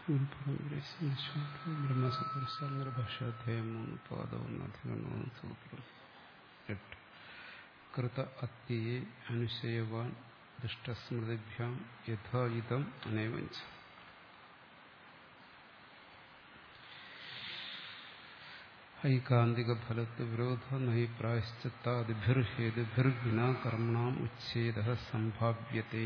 ബ്രഹ്മസൂത്ര ഭാഷാധ്യായം മൂന്ന് പാദവും അധികരണവും സൂത്രം എട്ട് കൃത അത്യയെ അനുശയവാൻ ദുഷ്ടസ്മൃതിഭ്യാം യഥായുധം അനേവഞ്ച ഐകാന്തിക ഫലത്ത് വിരോധ നഹി പ്രായശ്ചത്താദിഭിർഹേതുഭിർവിന കർമ്മണാം ഉച്ഛേദ സംഭാവ്യത്തെ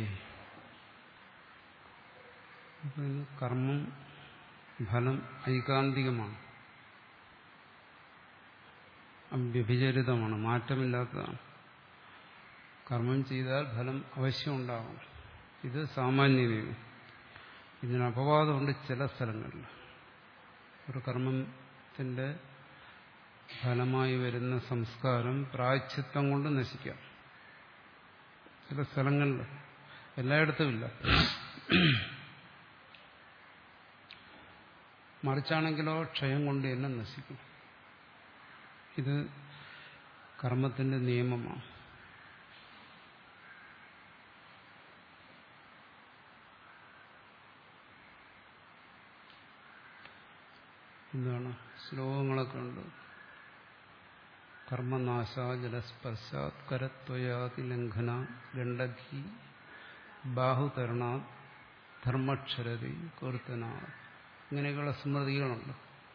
കർമ്മം ഫലം ഐകാന്തികമാണ് വ്യഭിചരിതമാണ് മാറ്റമില്ലാത്തതാണ് കർമ്മം ചെയ്താൽ ഫലം അവശ്യം ഉണ്ടാകും ഇത് സാമാന്യ നിയമം ഇതിന് അപവാദമുണ്ട് ചില സ്ഥലങ്ങളിൽ ഒരു കർമ്മത്തിന്റെ ഫലമായി വരുന്ന സംസ്കാരം പ്രായച്ചിത്തം കൊണ്ട് നശിക്കാം ചില സ്ഥലങ്ങളിൽ എല്ലായിടത്തും ഇല്ല മറിച്ചാണെങ്കിലോ ക്ഷയം കൊണ്ട് തന്നെ നശിക്കും ഇത് കർമ്മത്തിന്റെ നിയമമാണ് എന്താണ് ശ്ലോകങ്ങളൊക്കെ ഉണ്ട് കർമ്മനാശ ജലസ്പർശാത് കരത്വയാതി ലംഘന ഗണ്ഡകി ബാഹുതരണാത് ധർമ്മക്ഷരതി കീർത്തന ഇങ്ങനെയൊക്കെയുള്ള സ്മൃതികളുണ്ട്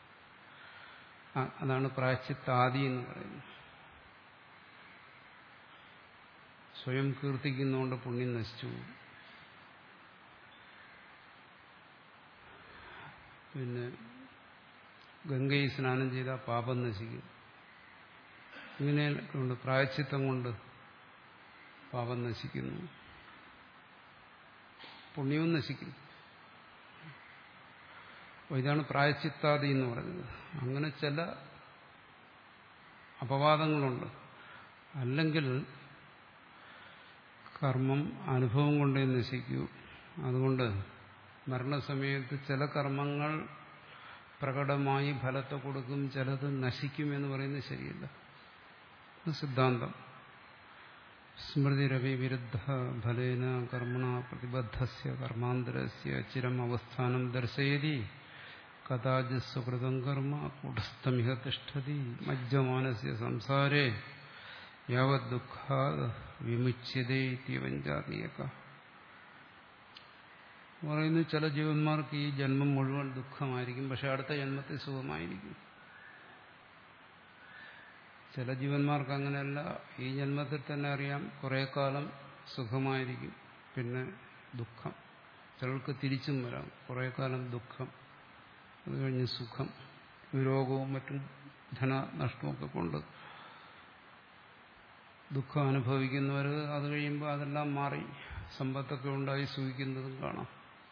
അതാണ് പ്രായച്ചിത്താദി എന്ന് പറയുന്നത് സ്വയം കീർത്തിക്കുന്നതുകൊണ്ട് പുണ്യം നശിച്ചു പിന്നെ ഗംഗയിൽ സ്നാനം ചെയ്താൽ പാപം നശിക്കും ഇങ്ങനെയൊക്കെ ഉണ്ട് പ്രായച്ചിത്തം കൊണ്ട് പാപം നശിക്കുന്നു പുണ്യവും നശിക്കുന്നു അപ്പോൾ ഇതാണ് പ്രായച്ചിത്താദി എന്ന് പറയുന്നത് അങ്ങനെ ചില അപവാദങ്ങളുണ്ട് അല്ലെങ്കിൽ കർമ്മം അനുഭവം കൊണ്ടേ നശിക്കൂ അതുകൊണ്ട് മരണസമയത്ത് ചില കർമ്മങ്ങൾ പ്രകടമായി ഫലത്തെ കൊടുക്കും ചിലത് നശിക്കും എന്ന് പറയുന്നത് ശരിയല്ല സിദ്ധാന്തം സ്മൃതിരവി വിരുദ്ധ ഫലേന കർമ്മണ പ്രതിബദ്ധസ്യ കർമാന്തരസ്യ ചിരം അവസ്ഥാനം ദർശയതി കഥാചിത് സുഹൃതം കർമ്മ കൂടസ്ഥമിഹ തിഷ്ഠതി മജ്ജമാനസ്യ സംസാരേ യാവത് ദുഃഖാ വിമുച്യതേവഞ്ചാതീയക പറയുന്നു ചില ജീവന്മാർക്ക് ഈ ജന്മം മുഴുവൻ ദുഃഖമായിരിക്കും പക്ഷെ അടുത്ത ജന്മത്തിൽ സുഖമായിരിക്കും ചില ജീവന്മാർക്ക് അങ്ങനെയല്ല ഈ ജന്മത്തിൽ തന്നെ അറിയാം കുറെ കാലം സുഖമായിരിക്കും പിന്നെ ദുഃഖം ചിലർക്ക് തിരിച്ചും വരാം കുറെ കാലം ദുഃഖം അത് കഴിഞ്ഞ് സുഖം രോഗവും മറ്റും ധനനഷ്ടമൊക്കെ കൊണ്ട് ദുഃഖം അനുഭവിക്കുന്നവർ അത് കഴിയുമ്പോൾ അതെല്ലാം മാറി സമ്പത്തൊക്കെ ഉണ്ടായി സുഖിക്കുന്നതും കാണാം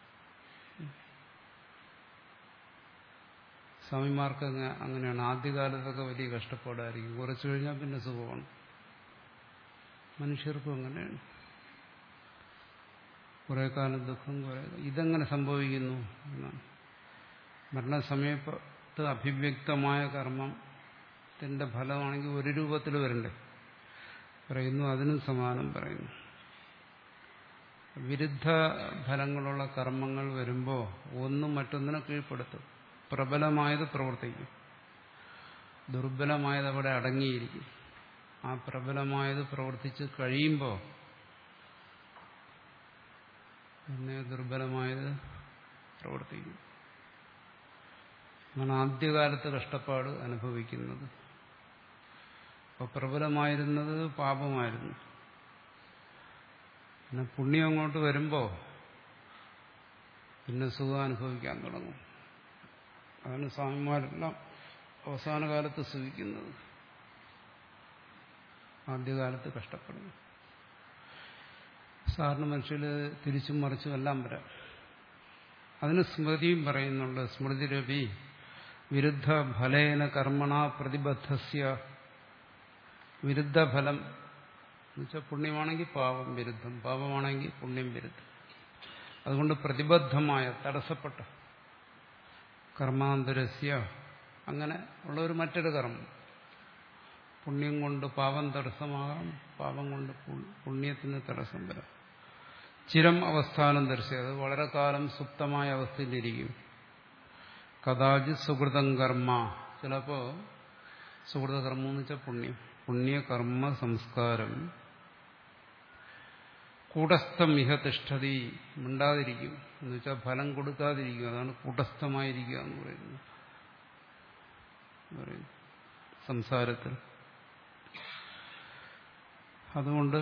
സ്വാമിമാർക്ക് അങ്ങനെയാണ് ആദ്യകാലത്തൊക്കെ വലിയ കഷ്ടപ്പാടായിരിക്കും കുറച്ചു കഴിഞ്ഞാൽ പിന്നെ സുഖമാണ് മനുഷ്യർക്കും അങ്ങനെയാണ് കുറെ കാലം ദുഃഖം കുറെ ഇതെങ്ങനെ സംഭവിക്കുന്നു എന്നാണ് മരണസമയത്ത് അഭിവ്യക്തമായ കർമ്മത്തിന്റെ ഫലമാണെങ്കിൽ ഒരു രൂപത്തിൽ വരണ്ടേ പറയുന്നു അതിനും സമാനം പറയുന്നു വിരുദ്ധ ഫലങ്ങളുള്ള കർമ്മങ്ങൾ വരുമ്പോൾ ഒന്നും മറ്റൊന്നിനെ കീഴ്പ്പെടുത്തും പ്രബലമായത് പ്രവർത്തിക്കും ദുർബലമായത് അവിടെ അടങ്ങിയിരിക്കും ആ പ്രബലമായത് പ്രവർത്തിച്ച് കഴിയുമ്പോൾ പിന്നെ ദുർബലമായത് പ്രവർത്തിക്കും അങ്ങനെ ആദ്യകാലത്ത് കഷ്ടപ്പാട് അനുഭവിക്കുന്നത് അപ്പോൾ പ്രബലമായിരുന്നത് പാപമായിരുന്നു പിന്നെ പുണ്യം അങ്ങോട്ട് വരുമ്പോൾ പിന്നെ സുഖം അനുഭവിക്കാൻ തുടങ്ങും അതാണ് സ്വാമിമാരെല്ലാം അവസാന കാലത്ത് സുഖിക്കുന്നത് ആദ്യകാലത്ത് കഷ്ടപ്പെടുന്നു സാധാരണ മനുഷ്യർ തിരിച്ചും മറിച്ചും എല്ലാം വരാം അതിന് സ്മൃതിയും പറയുന്നുണ്ട് സ്മൃതി രവി വിരുദ്ധ ഫലേന കർമ്മണ പ്രതിബദ്ധസ്യ വിരുദ്ധ ഫലം എന്നുവെച്ചാൽ പുണ്യമാണെങ്കിൽ പാപം വിരുദ്ധം പാപമാണെങ്കിൽ പുണ്യം വിരുദ്ധം അതുകൊണ്ട് പ്രതിബദ്ധമായ തടസ്സപ്പെട്ട കർമാന്തരസ്യ അങ്ങനെ ഉള്ള ഒരു മറ്റൊരു കർമ്മം പുണ്യം കൊണ്ട് പാപം തടസ്സമാകാം പാപം കൊണ്ട് പുണ്യത്തിന് തടസ്സം വരാം ചിരം അവസ്ഥാനം ദർശിച്ചത് വളരെ കാലം സുപ്തമായ അവസ്ഥയിലിരിക്കും കഥാചി സുഹൃതം കർമ്മ ചിലപ്പോ സുഹൃതകർമ്മം എന്ന് വെച്ചാൽ പുണ്യം പുണ്യകർമ്മ സംസ്കാരം കൂടസ്ഥം ഇഹ തിഷ്ഠതി മിണ്ടാതിരിക്കും എന്ന് വെച്ചാൽ ഫലം കൊടുക്കാതിരിക്കും അതാണ് കൂടസ്ഥമായിരിക്കുക എന്ന് പറയുന്നത് പറയുന്നു സംസാരത്തിൽ അതുകൊണ്ട്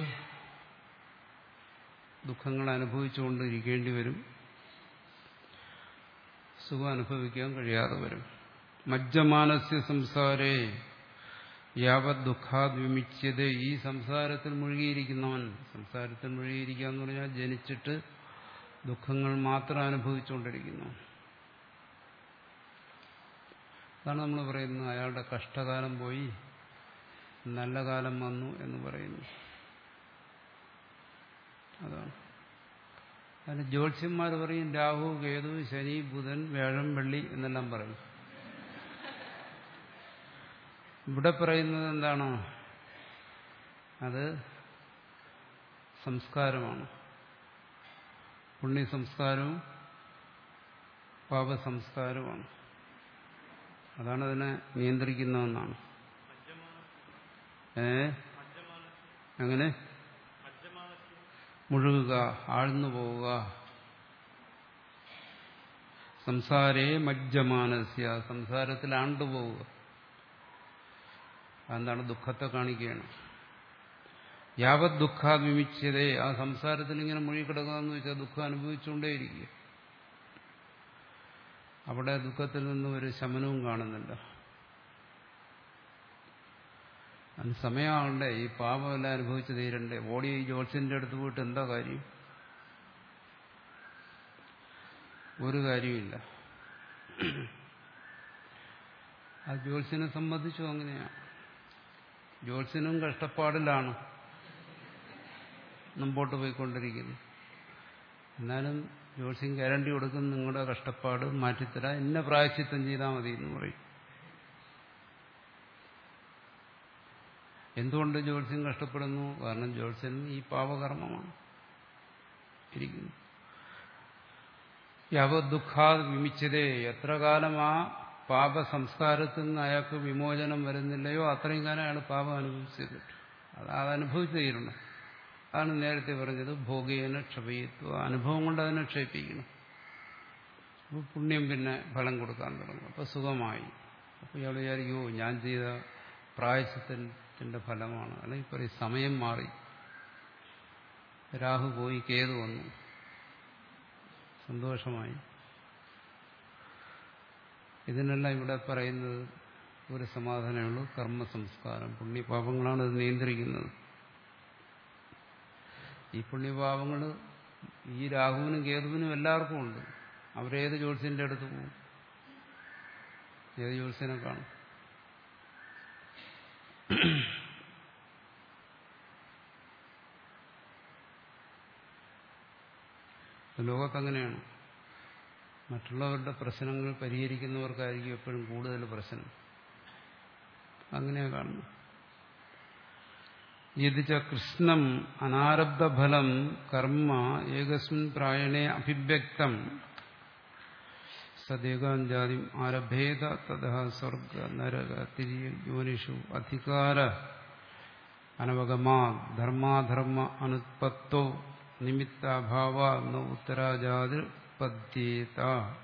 ദുഃഖങ്ങൾ അനുഭവിച്ചുകൊണ്ട് ഇരിക്കേണ്ടി വരും സുഖം അനുഭവിക്കാൻ കഴിയാതെ വരും മജ്ജമാനസ്യ സംസാരേ യാവത് ദുഃഖാത് വിമിച്ചത് ഈ സംസാരത്തിൽ മുഴുകിയിരിക്കുന്നവൻ സംസാരത്തിൽ മുഴുകിയിരിക്കുക എന്ന് പറഞ്ഞാൽ ജനിച്ചിട്ട് ദുഃഖങ്ങൾ മാത്രം അനുഭവിച്ചുകൊണ്ടിരിക്കുന്നു അതാണ് നമ്മൾ പറയുന്നത് അയാളുടെ കഷ്ടകാലം പോയി നല്ല കാലം വന്നു എന്ന് പറയുന്നു അതാണ് അതിന് ജ്യോത്സ്യന്മാർ പറയും രാഹു കേതു ശനി ബുധൻ വ്യാഴം വെള്ളി എന്നെല്ലാം പറയും ഇവിടെ പറയുന്നത് എന്താണ് അത് സംസ്കാരമാണ് പുണ്യ സംസ്കാരവും പാപസംസ്കാരവുമാണ് അതാണ് അതിനെ നിയന്ത്രിക്കുന്നതെന്നാണ് ഏ അങ്ങനെ മുഴുകുക ആഴ്ന്നു പോവുക സംസാരേ മജ്ജമാനസ്യ സംസാരത്തിൽ ആണ്ടുപോവുക അതെന്താണ് ദുഃഖത്തെ കാണിക്കുകയാണ് യാവത് ദുഃഖാത് വിമിച്ചതേ ആ സംസാരത്തിൽ ഇങ്ങനെ മുഴുകിക്കിടക്കുക എന്ന് വെച്ചാൽ ദുഃഖം അനുഭവിച്ചുകൊണ്ടേയിരിക്കുക അവിടെ ദുഃഖത്തിൽ നിന്നും ഒരു ശമനവും കാണുന്നില്ല അതിന് സമയമാകണ്ടേ ഈ പാപമെല്ലാം അനുഭവിച്ച് തീരണ്ടേ ഓടി ഈ ജോത്സ്യന്റെ അടുത്ത് പോയിട്ട് എന്താ കാര്യം ഒരു കാര്യമില്ല ആ ജോത്സ്യനെ സംബന്ധിച്ചും അങ്ങനെയാണ് ജോത്സ്യനും കഷ്ടപ്പാടിലാണ് മുമ്പോട്ട് പോയിക്കൊണ്ടിരിക്കുന്നു എന്നാലും ജോത്സ്യം ഗ്യാരണ്ടി കൊടുക്കും നിങ്ങളുടെ കഷ്ടപ്പാട് മാറ്റിത്തരാം ഇന്ന പ്രായശ്ചിത്തം ചെയ്താൽ മതി എന്ന് പറയും എന്തുകൊണ്ട് ജ്യോത്സ്യം കഷ്ടപ്പെടുന്നു കാരണം ജ്യോത്സ്യൻ ഈ പാപകർമ്മമാണ് ഇരിക്കുന്നു യവദുഃഖാ വിമിച്ചതേ എത്ര കാലം ആ പാപ സംസ്കാരത്തിൽ നിന്ന് അയാൾക്ക് വിമോചനം വരുന്നില്ലയോ അത്രയും കാലം അയാൾ പാപം അനുഭവിച്ചത് അത് അത് അനുഭവിച്ചു തീരണം അതാണ് നേരത്തെ പറഞ്ഞത് ഭോഗേന ക്ഷപയിത്വ അനുഭവം കൊണ്ട് അതിനെ ക്ഷയിപ്പിക്കണം അപ്പോൾ പുണ്യം പിന്നെ ഫലം കൊടുക്കാൻ തുടങ്ങും അപ്പോൾ സുഖമായി അപ്പോൾ ഇയാൾ വിചാരിക്കുമോ ഞാൻ ചെയ്ത പ്രായശത്തിന്റെ ഫലമാണ് അല്ലെങ്കിൽ പറയും സമയം മാറി രാഹു പോയി കേതു വന്നു സന്തോഷമായി ഇതിനെല്ലാം ഇവിടെ പറയുന്നത് ഒരു സമാധാനമേ ഉള്ളൂ കർമ്മ സംസ്കാരം പുണ്യപാപങ്ങളാണ് ഇത് നിയന്ത്രിക്കുന്നത് ഈ പുണ്യപാപങ്ങൾ ഈ രാഹുവിനും കേതുവിനും എല്ലാവർക്കും ഉണ്ട് അവരേത് ജ്യോത്സ്യന്റെ അടുത്ത് പോകും ഏത് ജ്യോത്സ്യനെ കാണും ലോകത്തങ്ങനെയാണ് മറ്റുള്ളവരുടെ പ്രശ്നങ്ങൾ പരിഹരിക്കുന്നവർക്കായിരിക്കും എപ്പോഴും കൂടുതൽ പ്രശ്നം അങ്ങനെയാണ് കാണുന്നു യതിച്ച കൃഷ്ണം അനാരബ്ധഫലം കർമ്മ ഏകസ്മിൻ പ്രായണേ അഭിവ്യക്തം സദേകാഞ്ചാതി ആരഭേദ തഥാ സ്വർഗ നരക തിരിയോനിഷു അധികാര അനവഗമാ ധർമാധർമ്മ അനുത്പത്തോ നിമിത്താഭാവ ഉത്തരാജാതിപദ്യേത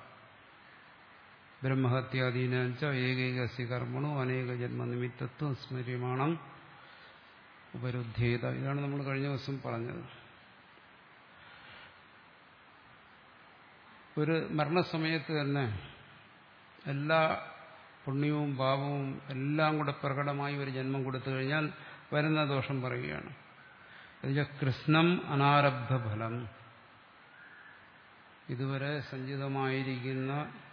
ബ്രഹ്മഹത്യാദീനച്ച ഏകൈകസ്യ കർമ്മണോ അനേക ജന്മനിമിത്തത്വം സ്മര്യമാണം ഉപരുദ്ധേത ഇതാണ് നമ്മൾ കഴിഞ്ഞ ദിവസം പറഞ്ഞത് ഒരു മരണസമയത്ത് തന്നെ എല്ലാ പുണ്യവും പാപവും എല്ലാം കൂടെ പ്രകടമായി ഒരു ജന്മം കൊടുത്തു കഴിഞ്ഞാൽ വരുന്ന ദോഷം പറയുകയാണ് കൃഷ്ണം അനാരബ്ധ ഫലം ഇതുവരെ സഞ്ചിതമായിരിക്കുന്ന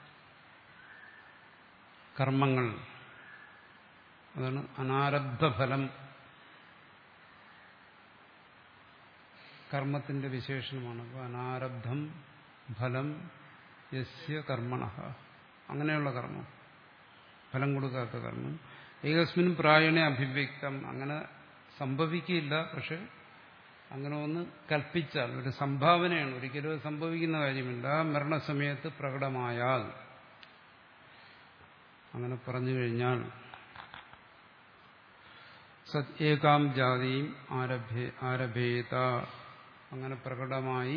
കർമ്മങ്ങൾ അതാണ് അനാരബ്ധ ഫലം കർമ്മത്തിന്റെ വിശേഷണമാണ് അപ്പോൾ അനാരബ്ധം ഫലം യസ്യ കർമ്മണ അങ്ങനെയുള്ള കർമ്മം ഫലം കൊടുക്കാത്ത കർമ്മം ഏകസ്മിൻ പ്രായണെ അഭിവ്യക്തം അങ്ങനെ സംഭവിക്കില്ല പക്ഷെ അങ്ങനെ ഒന്ന് കൽപ്പിച്ചാൽ ഒരു സംഭാവനയാണ് ഒരിക്കലും സംഭവിക്കുന്ന കാര്യമില്ല മരണസമയത്ത് പ്രകടമായാൽ അങ്ങനെ പറഞ്ഞു കഴിഞ്ഞാൽ സത് ഏകാം ജാതിയും ആരഭ്യ ആരഭേത അങ്ങനെ പ്രകടമായി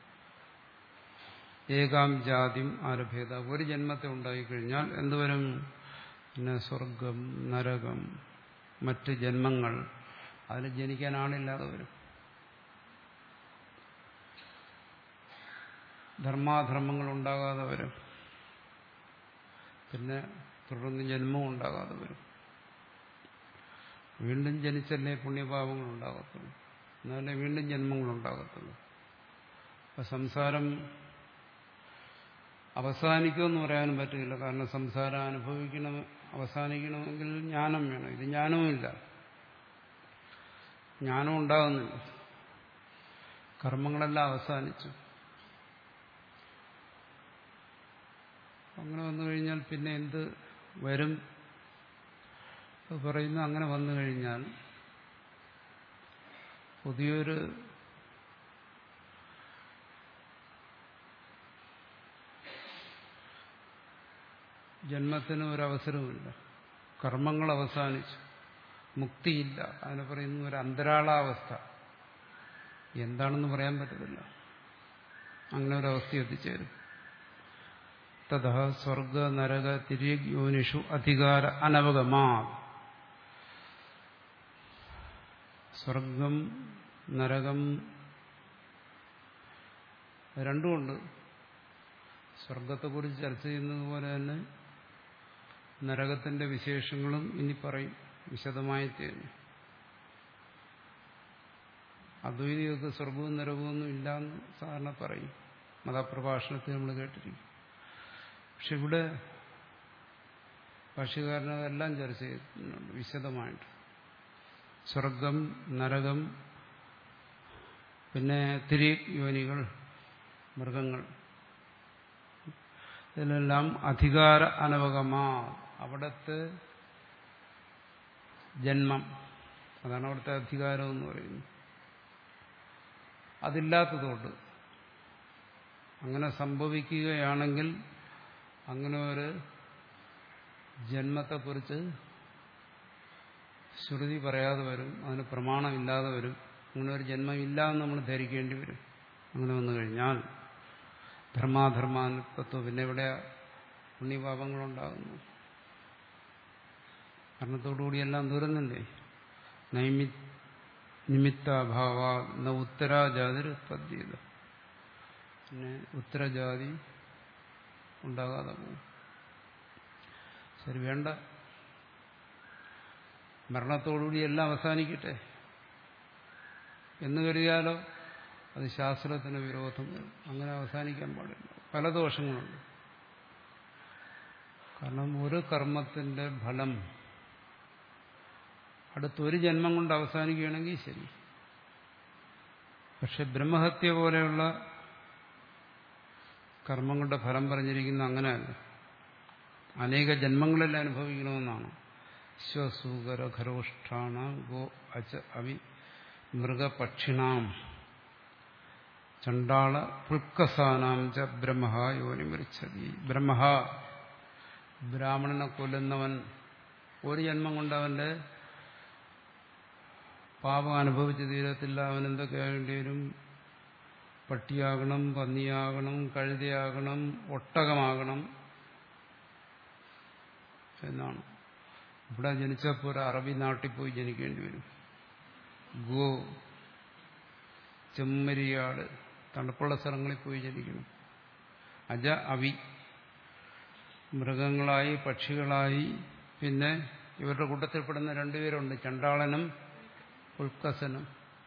ഏകാം ജാതിയും ആരഭേത ഒരു ജന്മത്തെ ഉണ്ടായിക്കഴിഞ്ഞാൽ എന്തുവരും പിന്നെ സ്വർഗം നരകം മറ്റ് ജന്മങ്ങൾ അതിൽ ജനിക്കാൻ ആളില്ലാതെ വരും ധർമാധർമ്മങ്ങൾ ഉണ്ടാകാതെ വരും പിന്നെ തുടർന്ന് ജന്മം ഉണ്ടാകാതെ വരും വീണ്ടും ജനിച്ചല്ലേ പുണ്യപാപങ്ങൾ ഉണ്ടാകത്തുള്ളൂ എന്നാലേ വീണ്ടും ജന്മങ്ങൾ ഉണ്ടാകത്തുള്ളൂ അപ്പൊ സംസാരം അവസാനിക്കുമെന്ന് പറയാനും പറ്റില്ല കാരണം സംസാരം അനുഭവിക്കണം അവസാനിക്കണമെങ്കിൽ ജ്ഞാനം വേണം ഇത് ജ്ഞാനവുമില്ല ജ്ഞാനം ഉണ്ടാകുന്നില്ല കർമ്മങ്ങളെല്ലാം അവസാനിച്ചു അങ്ങനെ വന്നു കഴിഞ്ഞാൽ പിന്നെ എന്ത് വരും പറയുന്നു അങ്ങനെ വന്നു കഴിഞ്ഞാൽ പുതിയൊരു ജന്മത്തിന് ഒരവസരവുമില്ല കർമ്മങ്ങൾ അവസാനിച്ചു മുക്തിയില്ല അതിനെ പറയുന്ന ഒരു അന്തരാളാവസ്ഥ എന്താണെന്ന് പറയാൻ പറ്റത്തില്ല അങ്ങനെ ഒരവസ്ഥ എത്തിച്ചേരും തഥ സ്വർഗ നരക തിരിയോനിഷു അധികാര അനവഗമാ സ്വർഗം നരകം രണ്ടുമുണ്ട് സ്വർഗത്തെക്കുറിച്ച് ചർച്ച ചെയ്യുന്നത് പോലെ തന്നെ നരകത്തിന്റെ വിശേഷങ്ങളും ഇനി പറയും വിശദമായി തീർന്നു അദ്വൈതികൾക്ക് സ്വർഗവും നരകവും ഒന്നും ഇല്ലാന്ന് സാധാരണ പറയും മതപ്രഭാഷണത്തിൽ നമ്മൾ കേട്ടിരിക്കും പക്ഷെ ഇവിടെ ഭാഷ്യകാരൻ അതെല്ലാം ചർച്ച ചെയ്യുന്നുണ്ട് വിശദമായിട്ട് സ്വർഗം നരകം പിന്നെ തിരി യോനികൾ മൃഗങ്ങൾ ഇതിലെല്ലാം അധികാര അനവഗമാ അവിടുത്തെ ജന്മം അതാണ് അവിടുത്തെ അധികാരം എന്ന് പറയുന്നത് അതില്ലാത്തതുകൊണ്ട് അങ്ങനെ സംഭവിക്കുകയാണെങ്കിൽ അങ്ങനെ ഒരു ജന്മത്തെക്കുറിച്ച് ശ്രുതി പറയാതെ വരും അതിന് പ്രമാണമില്ലാതെ വരും അങ്ങനെ ഒരു ജന്മം ഇല്ല എന്ന് നമ്മൾ ധരിക്കേണ്ടി വരും അങ്ങനെ വന്നു കഴിഞ്ഞാൽ ധർമാധർമാനുത്വം പിന്നെ ഇവിടെ പുണ്യപാപങ്ങളുണ്ടാകുന്നു മരണത്തോടുകൂടിയെല്ലാം തീർന്നില്ലേ നൈമി നിമിത്താഭാവ എന്ന ഉത്തരാജാതിർ ഉത്പത്തിയത് പിന്നെ ഉത്തരജാതി ഉണ്ടാകാതെ പോകും ശരി വേണ്ട മരണത്തോടുകൂടി എല്ലാം അവസാനിക്കട്ടെ എന്ന് കരുതിയാലോ അത് ശാസ്ത്രത്തിന് വിരോധം വരും അങ്ങനെ അവസാനിക്കാൻ പാടില്ല പല ദോഷങ്ങളുണ്ട് കാരണം ഒരു കർമ്മത്തിന്റെ ഫലം അടുത്തൊരു ജന്മം കൊണ്ട് അവസാനിക്കുകയാണെങ്കിൽ ശരി പക്ഷെ ബ്രഹ്മഹത്യ പോലെയുള്ള കർമ്മങ്ങളുടെ ഫലം പറഞ്ഞിരിക്കുന്ന അങ്ങനെയല്ല അനേക ജന്മങ്ങളിൽ അനുഭവിക്കണമെന്നാണ് ശ്വസൂകര ഖരോഷ്ഠാണ ഗോ അച അവി മൃഗപക്ഷിണാം ചണ്ടാള പുൽക്കസാനാം ച ബ്രഹ്മ യോനി മരിച്ചതി ബ്രഹ്മ ബ്രാഹ്മണനെ കൊല്ലുന്നവൻ ഒരു ജന്മം കൊണ്ട് അവന്റെ പാപം അനുഭവിച്ച് തീരത്തില്ല അവൻ എന്തൊക്കെ ആകേണ്ടി വരും പട്ടിയാകണം പന്നിയാകണം കഴുതയാകണം ഒട്ടകമാകണം എന്നാണ് ഇവിടെ ജനിച്ചപ്പോൾ ഒരു അറബി നാട്ടിൽ പോയി ജനിക്കേണ്ടി വരും ഗോ ചെമ്മരിയാട് തണുപ്പുള്ള സ്ഥലങ്ങളിൽ പോയി ജനിക്കണം അജ അവി മൃഗങ്ങളായി പക്ഷികളായി പിന്നെ ഇവരുടെ കൂട്ടത്തിൽപ്പെടുന്ന രണ്ടുപേരുണ്ട് ചണ്ടാളനും ഉൽക്കസനും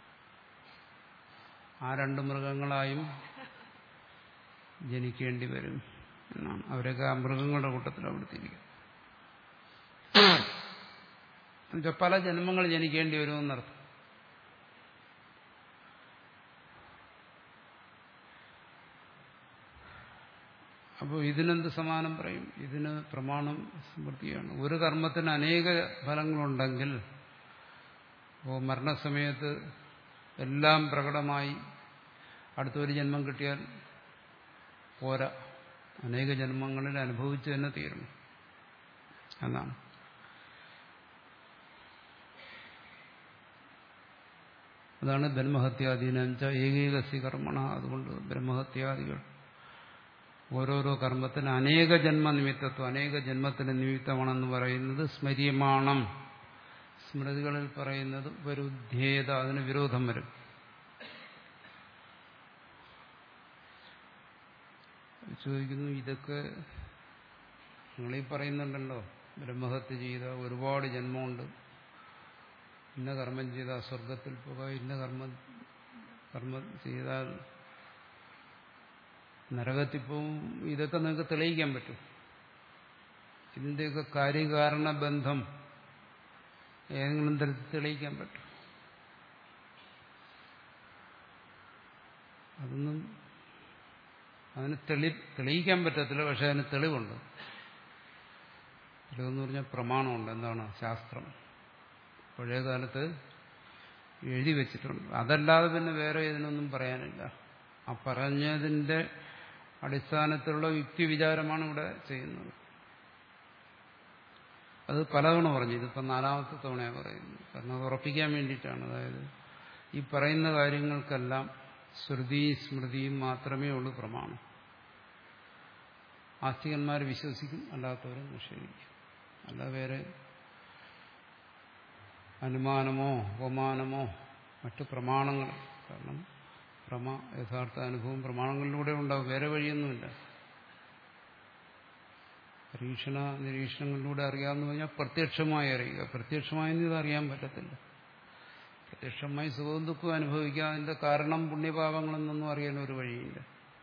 ആ രണ്ട് മൃഗങ്ങളായും ജനിക്കേണ്ടി വരും എന്നാണ് അവരൊക്കെ ആ മൃഗങ്ങളുടെ കൂട്ടത്തിൽ അവിടുത്തിരിക്കും എന്നുവെച്ചാൽ പല ജന്മങ്ങൾ ജനിക്കേണ്ടി വരുമെന്നർത്ഥം അപ്പോൾ ഇതിനെന്ത് സമാനം പറയും ഇതിന് പ്രമാണം സ്മൃതിയാണ് ഒരു കർമ്മത്തിന് അനേക ഫലങ്ങളുണ്ടെങ്കിൽ അപ്പോൾ മരണസമയത്ത് എല്ലാം പ്രകടമായി അടുത്തൊരു ജന്മം കിട്ടിയാൽ പോരാ അനേക ജന്മങ്ങളിൽ അനുഭവിച്ചു തന്നെ തീരണം എന്നാണ് അതാണ് ബ്രഹ്മഹത്യാദീനം വെച്ചാൽ ഏകൈകസ്യ കർമ്മണ അതുകൊണ്ട് ബ്രഹ്മഹത്യാദികൾ ഓരോരോ കർമ്മത്തിന് അനേക ജന്മനിമിത്തത്വം അനേക ജന്മത്തിന് നിമിത്തമാണെന്ന് പറയുന്നത് സ്മര്യമാണം സ്മൃതികളിൽ പറയുന്നത് വരുദ്ധേത അതിന് വിരോധം വരും ചോദിക്കുന്നു ഇതൊക്കെ നിങ്ങളീ പറയുന്നുണ്ടല്ലോ ബ്രഹ്മഹത്യ ചെയ്ത ഒരുപാട് ജന്മമുണ്ട് ഇന്ന കർമ്മം ചെയ്താൽ സ്വർഗത്തിൽ പോകാം ഇന്ന കർമ്മം കർമ്മം ചെയ്താൽ നരകത്തിൽ പോവും ഇതൊക്കെ നിങ്ങൾക്ക് തെളിയിക്കാൻ പറ്റും ഇതിൻ്റെയൊക്കെ കാര്യകാരണ ബന്ധം ഏതെങ്കിലും തരത്തിൽ തെളിയിക്കാൻ പറ്റും അതൊന്നും അതിന് തെളി തെളിയിക്കാൻ പറ്റത്തില്ല പക്ഷെ അതിന് തെളിവുണ്ട് തെളിവെന്ന് പറഞ്ഞാൽ പ്രമാണമുണ്ട് എന്താണ് ശാസ്ത്രം പഴയ കാലത്ത് എഴുതി വെച്ചിട്ടുണ്ട് അതല്ലാതെ പിന്നെ വേറെ ഇതിനൊന്നും പറയാനില്ല ആ പറഞ്ഞതിന്റെ അടിസ്ഥാനത്തിലുള്ള യുക്തി വിചാരമാണ് ഇവിടെ ചെയ്യുന്നത് അത് പലതവണ പറഞ്ഞു ഇതിപ്പോൾ നാലാമത്തെ തവണയാണ് പറയുന്നത് കാരണം അത് ഉറപ്പിക്കാൻ വേണ്ടിയിട്ടാണ് അതായത് ഈ പറയുന്ന കാര്യങ്ങൾക്കെല്ലാം ശ്രുതിയും സ്മൃതിയും മാത്രമേ ഉള്ളൂ പ്രമാണം ആസ്തികന്മാർ വിശ്വസിക്കും അല്ലാത്തവരും നിഷേധിക്കും അല്ല വേറെ അനുമാനമോ ഉപമാനമോ മറ്റു പ്രമാണങ്ങൾ കാരണം പ്രമ യഥാർത്ഥ അനുഭവം പ്രമാണങ്ങളിലൂടെ ഉണ്ടാവും വേറെ വഴിയൊന്നുമില്ല പരീക്ഷണ നിരീക്ഷണങ്ങളിലൂടെ അറിയാമെന്ന് പറഞ്ഞാൽ പ്രത്യക്ഷമായി അറിയുക പ്രത്യക്ഷമായി ഇത് അറിയാൻ പറ്റത്തില്ല പ്രത്യക്ഷമായി സുഖവും ദുഃഖവും അനുഭവിക്കുക അതിന്റെ കാരണം പുണ്യപാപങ്ങളെന്നൊന്നും അറിയാൻ ഒരു വഴിയില്ല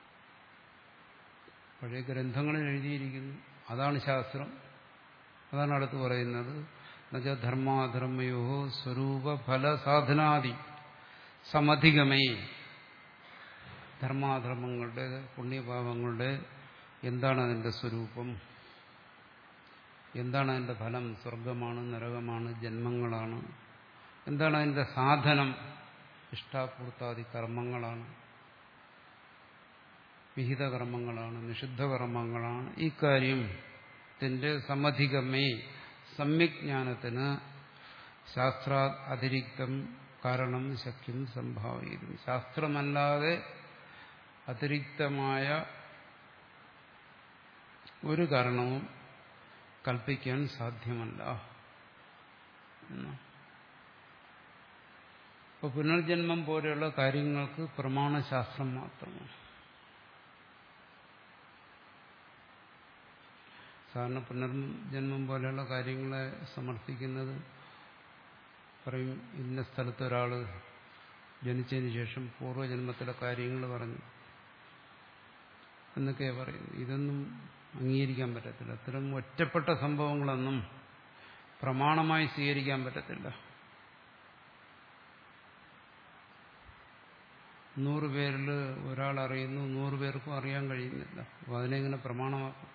പഴയ ഗ്രന്ഥങ്ങളിൽ എഴുതിയിരിക്കുന്നു അതാണ് ശാസ്ത്രം അതാണ് അടുത്ത് പറയുന്നത് എന്നുവെച്ചാൽ ധർമാധർമ്മയോ സ്വരൂപ ഫല സാധനാദി സമധികമേ ധർമാധർമ്മങ്ങളുടെ പുണ്യപാപങ്ങളുടെ എന്താണ് അതിന്റെ സ്വരൂപം എന്താണ് അതിന്റെ ഫലം സ്വർഗമാണ് നരകമാണ് ജന്മങ്ങളാണ് എന്താണ് അതിന്റെ സാധനം ഇഷ്ടാപൂർത്താദി കർമ്മങ്ങളാണ് വിഹിത കർമ്മങ്ങളാണ് നിഷിദ്ധ കർമ്മങ്ങളാണ് ഈ കാര്യത്തിന്റെ സമധികമേ സമ്യജ്ഞാനത്തിന് ശാസ്ത്രാ അതിരിക്തം കാരണം ശക്യം സംഭാവിക്കും ശാസ്ത്രമല്ലാതെ അതിരിക്തമായ ഒരു കാരണവും കൽപ്പിക്കാൻ സാധ്യമല്ല ഇപ്പോൾ പുനർജന്മം പോലെയുള്ള കാര്യങ്ങൾക്ക് പ്രമാണശാസ്ത്രം മാത്രമാണ് സാധാരണ പുനർജന്മം പോലെയുള്ള കാര്യങ്ങളെ സമർത്ഥിക്കുന്നത് പറയും ഇന്ന സ്ഥലത്ത് ഒരാൾ ജനിച്ചതിന് ശേഷം പൂർവ്വജന്മത്തിലെ കാര്യങ്ങൾ പറഞ്ഞു എന്നൊക്കെ പറയുന്നു ഇതൊന്നും അംഗീകരിക്കാൻ പറ്റത്തില്ല അത്തരം ഒറ്റപ്പെട്ട സംഭവങ്ങളൊന്നും പ്രമാണമായി സ്വീകരിക്കാൻ പറ്റത്തില്ല നൂറ് പേരിൽ ഒരാൾ അറിയുന്നു നൂറ് പേർക്കും അറിയാൻ കഴിയുന്നില്ല അപ്പോൾ അതിനെങ്ങനെ പ്രമാണമാക്കും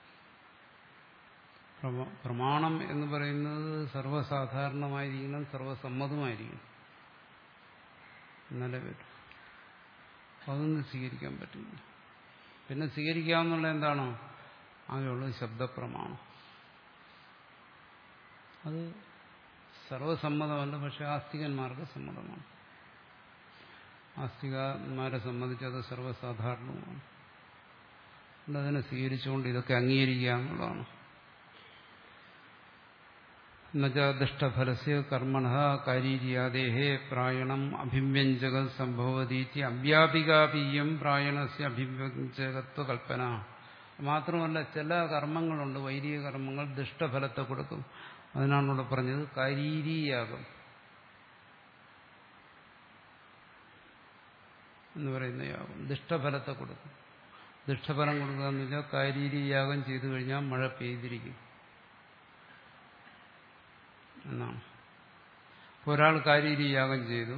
പ്രമാണം എന്ന് പറയുന്നത് സർവ്വസാധാരണമായിരിക്കണം സർവ്വസമ്മതമായിരിക്കണം എന്നാലേ പറ്റും അതൊന്നും സ്വീകരിക്കാൻ പറ്റില്ല പിന്നെ സ്വീകരിക്കാവുന്നുള്ള എന്താണോ ആകെയുള്ളത് ശബ്ദപ്രമാണം അത് സർവസമ്മതമല്ല പക്ഷെ ആസ്തികന്മാർക്ക് സമ്മതമാണ് ആസ്തികന്മാരെ സംബന്ധിച്ച് അത് സർവ്വസാധാരണവുമാണ് അതുകൊണ്ട് അതിനെ സ്വീകരിച്ചുകൊണ്ട് ഇതൊക്കെ അംഗീകരിക്കുക എന്നുള്ളതാണ് നജാദിഷ്ടഫലസ്യ കർമ്മണ കാരീര്യാദേഹേ പ്രായണം അഭിവ്യഞ്ജക സംഭവതീതി അവ്യാപികാപീയം പ്രായണസ്യ അഭിവ്യഞ്ജകത്വ കൽപ്പന മാത്രമല്ല ചില കർമ്മങ്ങളുണ്ട് വൈദിക കർമ്മങ്ങൾ ദുഷ്ടഫലത്തെ കൊടുക്കും അതിനാണ് ഇവിടെ പറഞ്ഞത് കാരീരിയാകും എന്ന് പറയുന്ന യാഗം ദുഷ്ടഫലത്തെ കൊടുക്കും ദുഷ്ടഫലം കൊടുക്കുക എന്ന് വെച്ചാൽ കാരീരിയാഗം ചെയ്തു കഴിഞ്ഞാൽ മഴ പെയ്തിരിക്കും എന്നാണ് ഒരാൾ കാരീരി യാഗം ചെയ്തു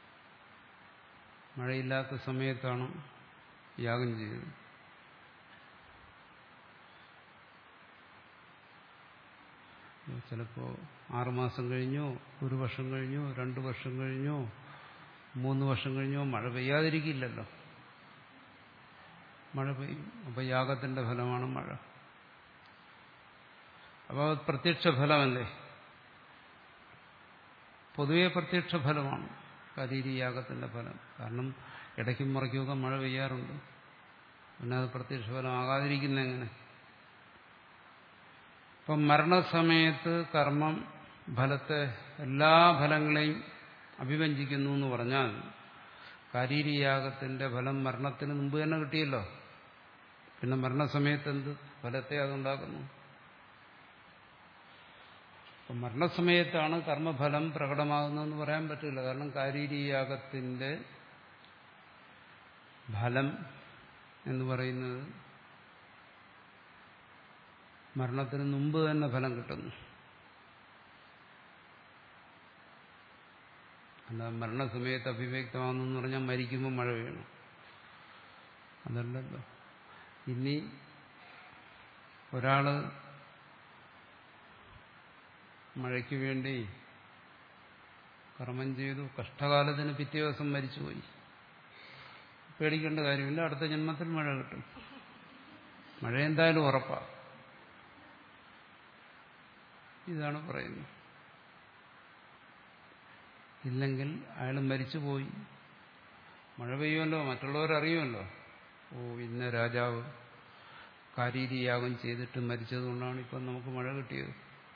മഴയില്ലാത്ത സമയത്താണ് യാഗം ചെയ്തത് ചിലപ്പോൾ ആറുമാസം കഴിഞ്ഞോ ഒരു വർഷം കഴിഞ്ഞോ രണ്ടു വർഷം കഴിഞ്ഞോ മൂന്ന് വർഷം കഴിഞ്ഞോ മഴ പെയ്യാതിരിക്കില്ലല്ലോ മഴ പെയ്യും അപ്പോൾ യാഗത്തിന്റെ ഫലമാണ് മഴ അപ്പോൾ അത് പ്രത്യക്ഷ ഫലമല്ലേ പൊതുവെ പ്രത്യക്ഷ ഫലമാണ് കരീരിയാഗത്തിന്റെ ഫലം കാരണം ഇടയ്ക്കും മുറയ്ക്കുമൊക്കെ മഴ പെയ്യാറുണ്ട് പിന്നെ അത് പ്രത്യക്ഷ ഫലമാകാതിരിക്കുന്ന എങ്ങനെ ഇപ്പം മരണസമയത്ത് കർമ്മം ഫലത്തെ എല്ലാ ഫലങ്ങളെയും അഭിവഞ്ചിക്കുന്നു എന്ന് പറഞ്ഞാൽ കാരീരിയാഗത്തിന്റെ ഫലം മരണത്തിന് മുമ്പ് തന്നെ കിട്ടിയല്ലോ പിന്നെ മരണസമയത്ത് എന്ത് ഫലത്തെ അതുണ്ടാക്കുന്നു അപ്പം മരണസമയത്താണ് കർമ്മഫലം പ്രകടമാകുന്നതെന്ന് പറയാൻ പറ്റില്ല കാരണം കാരീരിയാഗത്തിന്റെ ഫലം എന്ന് പറയുന്നത് മരണത്തിന് മുമ്പ് തന്നെ ഫലം കിട്ടുന്നു അല്ല മരണസമയത്ത് അഭിവ്യക്തമാണെന്ന് പറഞ്ഞാൽ മരിക്കുമ്പോൾ മഴ വീണു അതല്ലല്ലോ ഇനി ഒരാള് മഴയ്ക്ക് വേണ്ടി കർമ്മം ചെയ്തു കഷ്ടകാലത്തിന് പിറ്റേ ദിവസം മരിച്ചുപോയി പേടിക്കേണ്ട കാര്യമില്ല അടുത്ത ജന്മത്തിൽ മഴ കിട്ടും മഴ എന്തായാലും ഉറപ്പാണ് ഇതാണ് പറയുന്നത് ഇല്ലെങ്കിൽ അയാൾ മരിച്ചുപോയി മഴ പെയ്യുമല്ലോ മറ്റുള്ളവരറിയുമല്ലോ ഓ ഇന്ന രാജാവ് കാരീരിയാഗം ചെയ്തിട്ട് മരിച്ചതുകൊണ്ടാണ് ഇപ്പം നമുക്ക് മഴ കിട്ടിയത്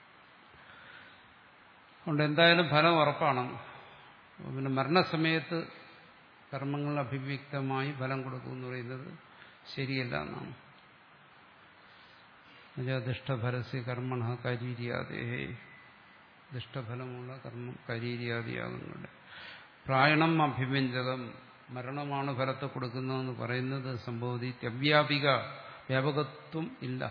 അതുകൊണ്ട് എന്തായാലും ഫലം ഉറപ്പാണ് പിന്നെ മരണസമയത്ത് കർമ്മങ്ങൾ അഭിവ്യക്തമായി ഫലം കൊടുക്കും എന്ന് പറയുന്നത് ശരിയല്ല എന്നാണ് ദുഷ്ടഫലസ്യ കർമ്മണ കരീര്യാദേഹേ ദുഷ്ടഫലമുള്ള കർമ്മം കരീര്യാദിയാകുന്നുണ്ട് പ്രായണം അഭിവ്യഞ്ജകം മരണമാണ് ഫലത്തെ കൊടുക്കുന്നതെന്ന് പറയുന്നത് സംഭവതി അവ്യാപിക വ്യാപകത്വം ഇല്ല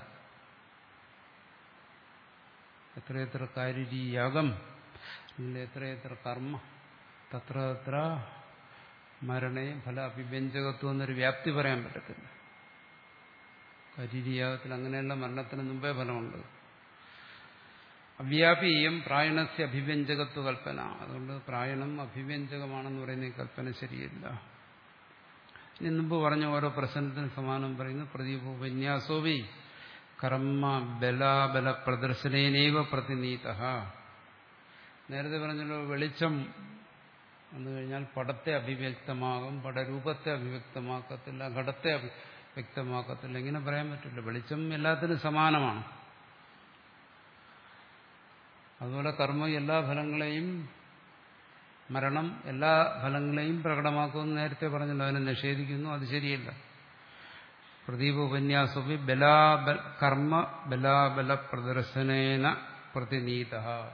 എത്രയെത്ര കാരീയാകം അല്ലെങ്കിൽ എത്രയെത്ര കർമ്മ തത്ര തത്ര മരണേ ഫല അഭിവ്യഞ്ജകത്വം എന്നൊരു വ്യാപ്തി പറയാൻ പറ്റത്തില്ല കരീരിയാഗത്തിൽ അങ്ങനെയുള്ള മരണത്തിന് മുമ്പേ ഫലമുണ്ട് അവ്യാപീയം പ്രായണസ്യ അഭിവ്യഞ്ജകത്വ കൽപ്പന അതുകൊണ്ട് പ്രായണം അഭിവ്യഞ്ജകമാണെന്ന് പറയുന്ന ഈ കൽപ്പന ശരിയല്ല ഇനി മുമ്പ് പറഞ്ഞ ഓരോ പ്രശ്നത്തിന് സമാനം പറയുന്നു പ്രദീപോപന്യാസോവി കർമ്മ ബലാബല പ്രദർശനേനൈവ പ്രതിനീത നേരത്തെ പറഞ്ഞല്ലോ വെളിച്ചം വന്നു കഴിഞ്ഞാൽ പടത്തെ അഭിവ്യക്തമാകും പടരൂപത്തെ അഭിവ്യക്തമാക്കത്തില്ല ഘടത്തെ വ്യക്തമാക്കത്തില്ല ഇങ്ങനെ പറയാൻ പറ്റില്ല വെളിച്ചം എല്ലാത്തിനും സമാനമാണ് അതുപോലെ കർമ്മം എല്ലാ ഫലങ്ങളെയും മരണം എല്ലാ ഫലങ്ങളെയും പ്രകടമാക്കുമെന്ന് നേരത്തെ പറഞ്ഞല്ലോ അതിനെ നിഷേധിക്കുന്നു അത് ശരിയല്ല പ്രദീപ ഉപന്യാസമി ബലാബൽ കർമ്മ ബലാബല പ്രദർശനേന പ്രതിനീത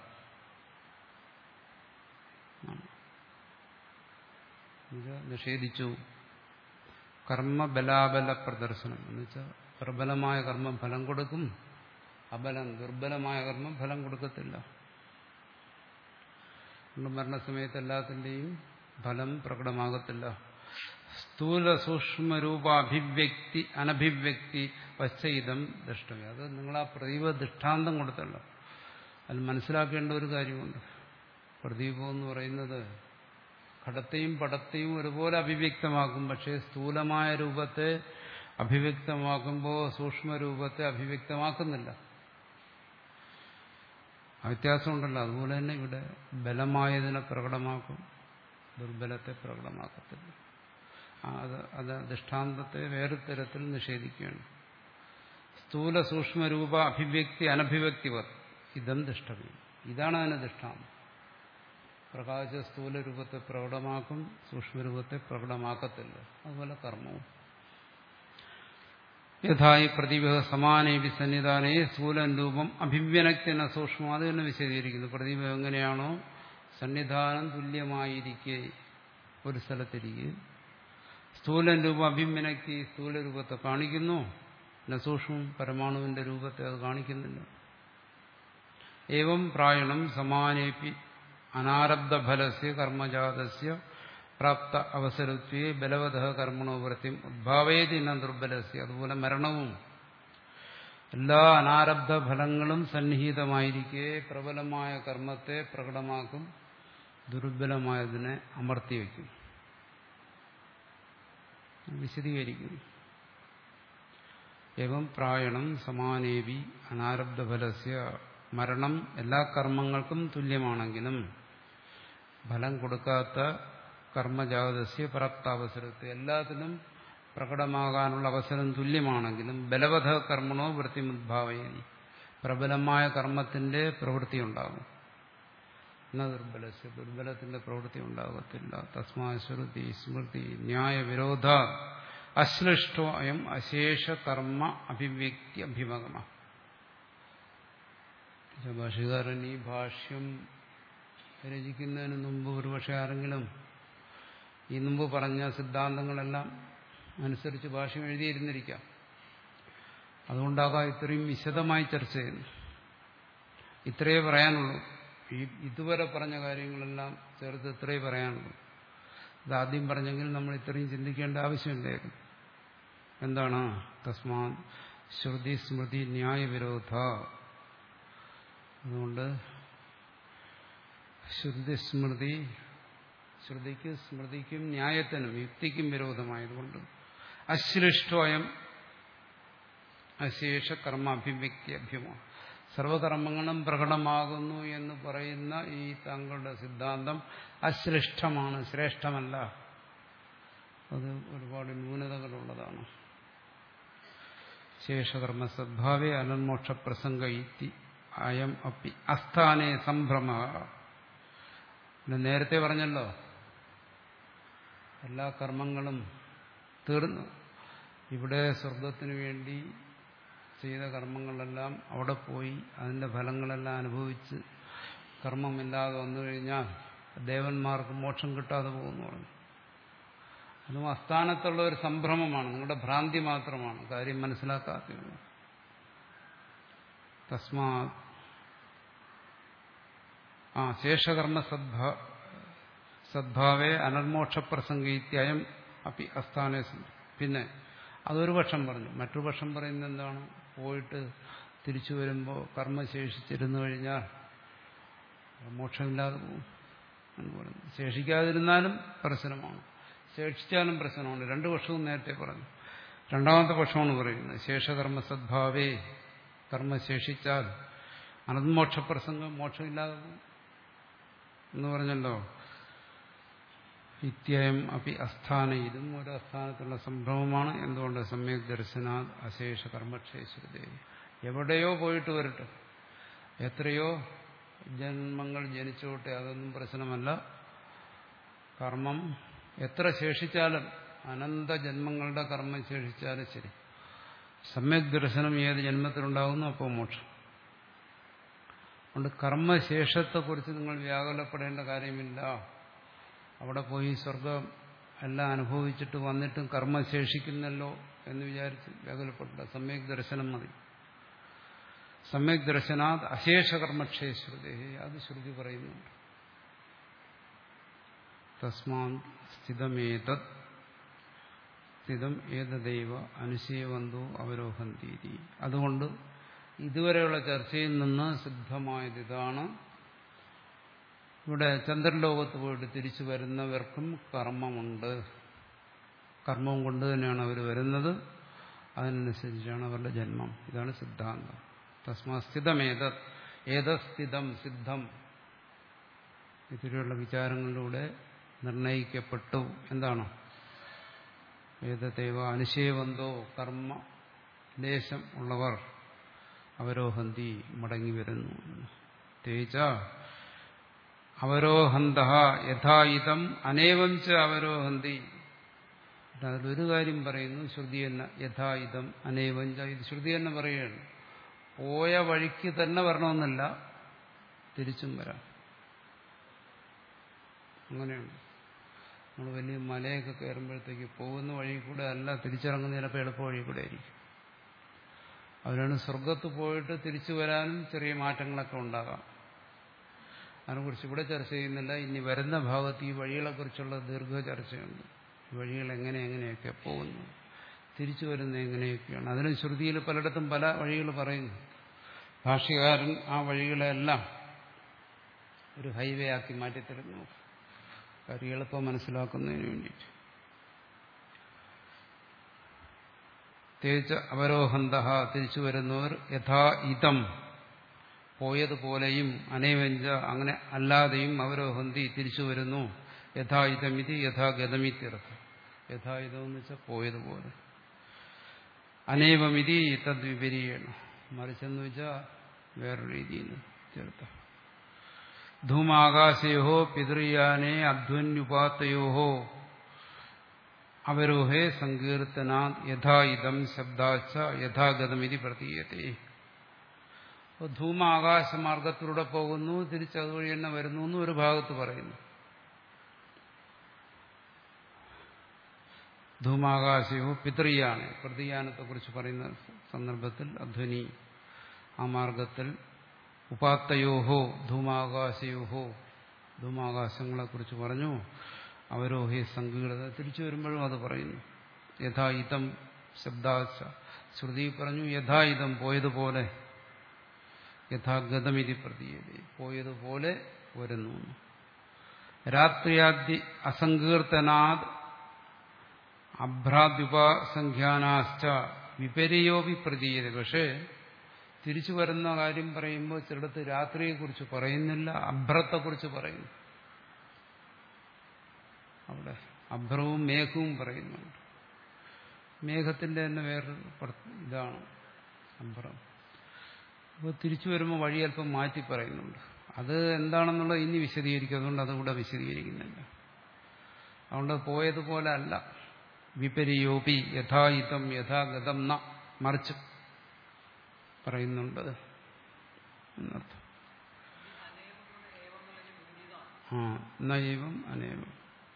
ഇത് നിഷേധിച്ചു കർമ്മ ബലാബല പ്രദർശനം എന്ന് വെച്ചാൽ പ്രബലമായ കർമ്മം ഫലം കൊടുക്കും അബലം ദുർബലമായ കർമ്മം ഫലം കൊടുക്കത്തില്ല മരണസമയത്ത് എല്ലാത്തിൻ്റെയും ഫലം പ്രകടമാകത്തില്ല സ്ഥൂല സൂക്ഷ്മരൂപ അഭിവ്യക്തി അനഭിവ്യക്തി വച്ചയിതം ദൃഷ്ടമേ അത് നിങ്ങൾ ആ പ്രദീപ ദൃഷ്ടാന്തം കൊടുത്തല്ലോ അതിൽ മനസ്സിലാക്കേണ്ട ഒരു കാര്യമുണ്ട് പ്രദീപം എന്ന് പറയുന്നത് ഘടത്തെയും പടത്തെയും ഒരുപോലെ അഭിവ്യക്തമാക്കും പക്ഷേ സ്ഥൂലമായ രൂപത്തെ അഭിവ്യക്തമാക്കുമ്പോൾ സൂക്ഷ്മരൂപത്തെ അഭിവ്യക്തമാക്കുന്നില്ല ആ വ്യത്യാസമുണ്ടല്ലോ അതുപോലെ തന്നെ ഇവിടെ ബലമായതിനെ പ്രകടമാക്കും ദുർബലത്തെ പ്രകടമാക്കത്തില്ല അത് അത് ദൃഷ്ടാന്തത്തെ വേറെ തരത്തിൽ നിഷേധിക്കുകയാണ് സ്ഥൂല സൂക്ഷ്മരൂപ അഭിവ്യക്തി അനഭിവ്യക്തിവർ ഇതം ദൃഷ്ടമേ ഇതാണ് അതിന് ദൃഷ്ടാന്തം പ്രകാശ സ്ഥൂല രൂപത്തെ പ്രകടമാക്കും സൂക്ഷ്മരൂപത്തെ പ്രകടമാക്കത്തില്ല അതുപോലെ കർമ്മവും യഥായി പ്രദീപ സമാനേവി സന്നിധാനേ സ്ഥൂലൻ രൂപം അഭിവ്യനക്തിന സൂക്ഷ്മം അത് തന്നെ വിശദീകരിക്കുന്നു പ്രദീപം എങ്ങനെയാണോ സന്നിധാനം തുല്യമായിരിക്കെ ഒരു സ്ഥലത്തിരിക്കെ സ്ഥൂലൻ രൂപം അഭിവ്യനക്തി സ്ഥൂല രൂപത്തെ കാണിക്കുന്നു പിന്നെ സൂക്ഷ്മം പരമാണുവിന്റെ രൂപത്തെ അത് കാണിക്കുന്നില്ല ഏവം പ്രായണം സമാനേപി അനാരബ്ധഫലസ്യ കർമ്മജാതസ്യ പ്രാപ്ത അവസരത്വേ ബലവത കർമ്മണോ വൃത്തിയും ഉദ്ഭാവേതി ന ദുർബലസ്യ അതുപോലെ മരണവും എല്ലാ അനാരബ്ധ ഫലങ്ങളും സന്നിഹിതമായിരിക്കെ പ്രബലമായ കർമ്മത്തെ പ്രകടമാക്കും ദുർബലമായതിനെ അമർത്തിവെക്കും വിശദീകരിക്കുന്നു എവം പ്രായണം സമാനേവി അനാരബ്ധഫലസ്യ മരണം എല്ലാ കർമ്മങ്ങൾക്കും തുല്യമാണെങ്കിലും ഫലം കൊടുക്കാത്ത കർമ്മജാതസ്യ പ്രാപ്താവസരത്തെ എല്ലാത്തിനും പ്രകടമാകാനുള്ള അവസരം തുല്യമാണെങ്കിലും ബലവധ കർമ്മണോ വൃത്തിമുദ്ഭാവയതി പ്രബലമായ കർമ്മത്തിന്റെ പ്രവൃത്തി ഉണ്ടാകും എന്ന ദുർബലസ്യ ദുർബലത്തിന്റെ പ്രവൃത്തി ഉണ്ടാകത്തില്ല തസ്മാ ശ്രുതി സ്മൃതി ന്യായ വിരോധ അശ്ലിഷ്ടോ അയം അശേഷ കർമ്മ അഭിവ്യക്തി അഭിമകമ ഭാഷകാരൻ ഈ ഭാഷ്യം രചിക്കുന്നതിന് മുമ്പ് ഒരുപക്ഷെ ആരെങ്കിലും ഈ മുമ്പ് പറഞ്ഞ സിദ്ധാന്തങ്ങളെല്ലാം അനുസരിച്ച് ഭാഷ്യം എഴുതിയിരുന്നിരിക്കാം അതുകൊണ്ടാകാം ഇത്രയും വിശദമായി ചർച്ച ചെയ്യുന്നു ഇത്രയേ പറയാനുള്ളൂ ഈ ഇതുവരെ പറഞ്ഞ കാര്യങ്ങളെല്ലാം ചേർത്ത് ഇത്രയേ പറയാനുള്ളൂ ഇതാദ്യം പറഞ്ഞെങ്കിൽ നമ്മൾ ഇത്രയും ചിന്തിക്കേണ്ട ആവശ്യമില്ലായിരുന്നു എന്താണ് തസ്മാ ശ്രുതി സ്മൃതി ന്യായവിരോധ അതുകൊണ്ട് ശ്രുതി സ്മൃതി ശ്രുതിക്ക് സ്മൃതിക്കും ന്യായത്തിനും യുക്തിക്കും വിരോധമായതുകൊണ്ട് അശ്ലിഷ്ടോയം അശേഷ കർമാഭിവ്യക്തി അഭ്യമോ സർവകർമ്മങ്ങളും പ്രകടമാകുന്നു എന്ന് പറയുന്ന ഈ താങ്കളുടെ സിദ്ധാന്തം അശ്ലിഷ്ടമാണ് ശ്രേഷ്ഠമല്ല അത് ഒരുപാട് ന്യൂനതകളുള്ളതാണ് ശേഷകർമ്മ സദ്ഭാവേ അനന്മോക്ഷ പ്രസംഗ ഇത്തി അയം അപ്പി അസ്ഥാനേ സംഭ്രമ നേരത്തെ പറഞ്ഞല്ലോ എല്ലാ കർമ്മങ്ങളും തീർന്നു ഇവിടെ സ്വർഗത്തിനു വേണ്ടി ചെയ്ത കർമ്മങ്ങളെല്ലാം അവിടെ പോയി അതിന്റെ ഫലങ്ങളെല്ലാം അനുഭവിച്ച് കർമ്മമില്ലാതെ വന്നു കഴിഞ്ഞാൽ ദേവന്മാർക്ക് മോക്ഷം കിട്ടാതെ പോകുന്നു പറഞ്ഞു അതും അസ്ഥാനത്തുള്ള ഒരു സംഭ്രമമാണ് നിങ്ങളുടെ ഭ്രാന്തി മാത്രമാണ് കാര്യം മനസ്സിലാക്കാത്തത് തസ്മാ ആ ശേഷകർമ്മ സദ്ഭാ സദ്ഭാവേ അനർമോക്ഷ പ്രസംഗിത്യായം അപ്പി അസ്ഥാന പിന്നെ അതൊരു പക്ഷം പറഞ്ഞു മറ്റൊരു പക്ഷം പറയുന്നത് എന്താണ് പോയിട്ട് തിരിച്ചു വരുമ്പോൾ കർമ്മ ശേഷിച്ചിരുന്നു കഴിഞ്ഞാൽ മോക്ഷമില്ലാതെ പോകും എന്ന് പറഞ്ഞു ശേഷിക്കാതിരുന്നാലും പ്രശ്നമാണ് ശേഷിച്ചാലും പ്രശ്നമാണ് രണ്ടു വർഷവും നേരത്തെ പറഞ്ഞു രണ്ടാമത്തെ പക്ഷമാണ് പറയുന്നത് ശേഷകർമ്മ സദ്ഭാവേ കർമ്മ ശേഷിച്ചാൽ അനന്മോക്ഷപ്രസംഗം മോക്ഷമില്ലാതെ പോകും എന്ന് പറഞ്ഞല്ലോ ഇത്യം അപ്പി അസ്ഥാന ഇതും ഒരു അസ്ഥാനത്തുള്ള സംഭവമാണ് എന്തുകൊണ്ട് സമ്യക് ദർശനാത് അശേഷ കർമ്മക്ഷേശ്വരതേ എവിടെയോ പോയിട്ട് വരട്ടെ എത്രയോ ജന്മങ്ങൾ ജനിച്ചോട്ടെ അതൊന്നും പ്രശ്നമല്ല കർമ്മം എത്ര ശേഷിച്ചാലും അനന്ത ജന്മങ്ങളുടെ കർമ്മം ശേഷിച്ചാലും ശരി സമ്യക് ദർശനം ഏത് ജന്മത്തിലുണ്ടാകുന്നു അപ്പോൾ മോക്ഷം അതുകൊണ്ട് കർമ്മശേഷത്തെക്കുറിച്ച് നിങ്ങൾ വ്യാകുലപ്പെടേണ്ട കാര്യമില്ല അവിടെ പോയി സ്വർഗം എല്ലാം അനുഭവിച്ചിട്ട് വന്നിട്ടും കർമ്മ ശേഷിക്കുന്നല്ലോ എന്ന് വിചാരിച്ച് വ്യാകുലപ്പെട്ടില്ല സമ്യക് ദർശനം മതി സമ്യക് ദർശനാത് അശേഷ കർമ്മക്ഷേശ്രുതേ അത് ശ്രുതി പറയുന്നുണ്ട് തസ്മാ സ്ഥിതമേതത് സ്ഥിതം ഏതദൈവ അനുശയവന്തോ അവരോഹന്തീരി അതുകൊണ്ട് ഇതുവരെയുള്ള ചർച്ചയിൽ നിന്ന് സിദ്ധമായത് ഇതാണ് ഇവിടെ ചന്ദ്രലോകത്ത് പോയിട്ട് തിരിച്ചു വരുന്നവർക്കും കർമ്മമുണ്ട് കർമ്മം കൊണ്ട് തന്നെയാണ് അവർ വരുന്നത് അതിനനുസരിച്ചാണ് അവരുടെ ജന്മം ഇതാണ് സിദ്ധാന്തം തസ്മാ സ്ഥിതമേത ഏതസ്ഥിതം സിദ്ധം ഇതിലുള്ള വിചാരങ്ങളിലൂടെ നിർണയിക്കപ്പെട്ടു എന്താണ് ഏതത്തേവ അനുശയവന്തോ കർമ്മ ദേശം ഉള്ളവർ അവരോഹന്തി മടങ്ങി വരുന്നു തേജ അവരോഹന്ത യഥായുധം അനേവം ച അവരോഹന്തി അതിലൊരു കാര്യം പറയുന്നു ശ്രുതി എന്ന യഥായുധം അനേവം ച ഇത് ശ്രുതി തന്നെ പറയുകയാണ് പോയ വഴിക്ക് തന്നെ വരണമെന്നല്ല തിരിച്ചും വരാം അങ്ങനെയുണ്ട് നമ്മൾ വലിയ മലയൊക്കെ കയറുമ്പോഴത്തേക്ക് പോകുന്ന വഴി കൂടെ അല്ല തിരിച്ചിറങ്ങുന്ന ചിലപ്പോൾ എളുപ്പ വഴി കൂടെ ആയിരിക്കും അവരാണ് സ്വർഗത്ത് പോയിട്ട് തിരിച്ചു വരാനും ചെറിയ മാറ്റങ്ങളൊക്കെ ഉണ്ടാകാം അതിനെക്കുറിച്ച് ഇവിടെ ചർച്ച ചെയ്യുന്നില്ല ഇനി വരുന്ന ഭാഗത്ത് ഈ വഴികളെക്കുറിച്ചുള്ള ദീർഘ ചർച്ചയുണ്ട് ഈ വഴികൾ എങ്ങനെ എങ്ങനെയൊക്കെ പോകുന്നു തിരിച്ചു വരുന്നത് എങ്ങനെയൊക്കെയാണ് അതിന് ശ്രുതിയിൽ പലയിടത്തും പല വഴികൾ പറയുന്നു ഭാഷ്യകാരൻ ആ വഴികളെല്ലാം ഒരു ഹൈവേ ആക്കി മാറ്റിത്തരുന്നു കാര്യം എളുപ്പം മനസ്സിലാക്കുന്നതിന് വേണ്ടിയിട്ട് തേജ അവരോഹന്ത തിരിച്ചു വരുന്നവർ യഥാ ഇതം പോയതുപോലെയും അനേവഞ്ച അങ്ങനെ അല്ലാതെയും അവരോഹന്തി തിരിച്ചു വരുന്നു യഥാ ഇതമിതി യഥാ ഗതമിത്യർത്ഥം യഥാ ഇതം എന്ന് വെച്ചാൽ പോയതുപോലെ അനേവമിതി തദ്വിപരീയാണ് മറിച്ചെന്ന് വെച്ചാൽ വേറൊരു രീതിയിൽ ചേർത്ത ധൂമാകാശയോ പിതൃയാനെ അധ്വന്യുപാത്തയോ അവരോഹേ സങ്കീർത്തനാ യഥാ ഇതം ശബ്ദാച്ച യഥാഗതമിതി പ്രതീയത്തെ അപ്പോൾ ധൂമ ആകാശമാർഗത്തിലൂടെ പോകുന്നു തിരിച്ചതുവഴി തന്നെ വരുന്നു എന്ന് ഒരു ഭാഗത്ത് പറയുന്നു ധൂമാകാശയോ പിതൃയാനെ പ്രതിയാനത്തെക്കുറിച്ച് പറയുന്ന സന്ദർഭത്തിൽ അധ്വനി ആ മാർഗത്തിൽ ഉപാത്തയോഹോ ധൂമാകാശയോഹോ ധൂമാകാശങ്ങളെക്കുറിച്ച് പറഞ്ഞു അവരോഹി സങ്കീർണത തിരിച്ചു വരുമ്പോഴും അത് പറയുന്നു യഥായുധം ശബ്ദാശ ശ്രുതി പറഞ്ഞു യഥായുധം പോയതുപോലെ യഥാഗതമിതി പ്രതീയത പോയതുപോലെ വരുന്നു രാത്രിയാദ്യ അസങ്കീർത്തനാദ് അഭ്രാദ്യുപാസംഖ്യാനാശ്ച വിപരീയോപി പ്രതീയത പക്ഷേ തിരിച്ചു വരുന്ന കാര്യം പറയുമ്പോൾ ചിലടത്ത് രാത്രിയെക്കുറിച്ച് പറയുന്നില്ല അഭ്രത്തെക്കുറിച്ച് പറയുന്നു അവിടെ അഭ്രവും മേഘവും പറയുന്നുണ്ട് മേഘത്തിന്റെ തന്നെ വേറൊരു ഇതാണ് അഭ്രം അപ്പോൾ തിരിച്ചു വരുമ്പോൾ വഴി അല്പം മാറ്റി പറയുന്നുണ്ട് അത് എന്താണെന്നുള്ളത് ഇനി വിശദീകരിക്കും അതുകൊണ്ട് അതുകൂടെ വിശദീകരിക്കുന്നില്ല അതുകൊണ്ട് പോയതുപോലെ അല്ല വിപരിയോപി യഥായുധം യഥാഗതം ന മറിച്ച് പറയുന്നുണ്ട് എന്നർത്ഥം ആ നൈവം അനേവം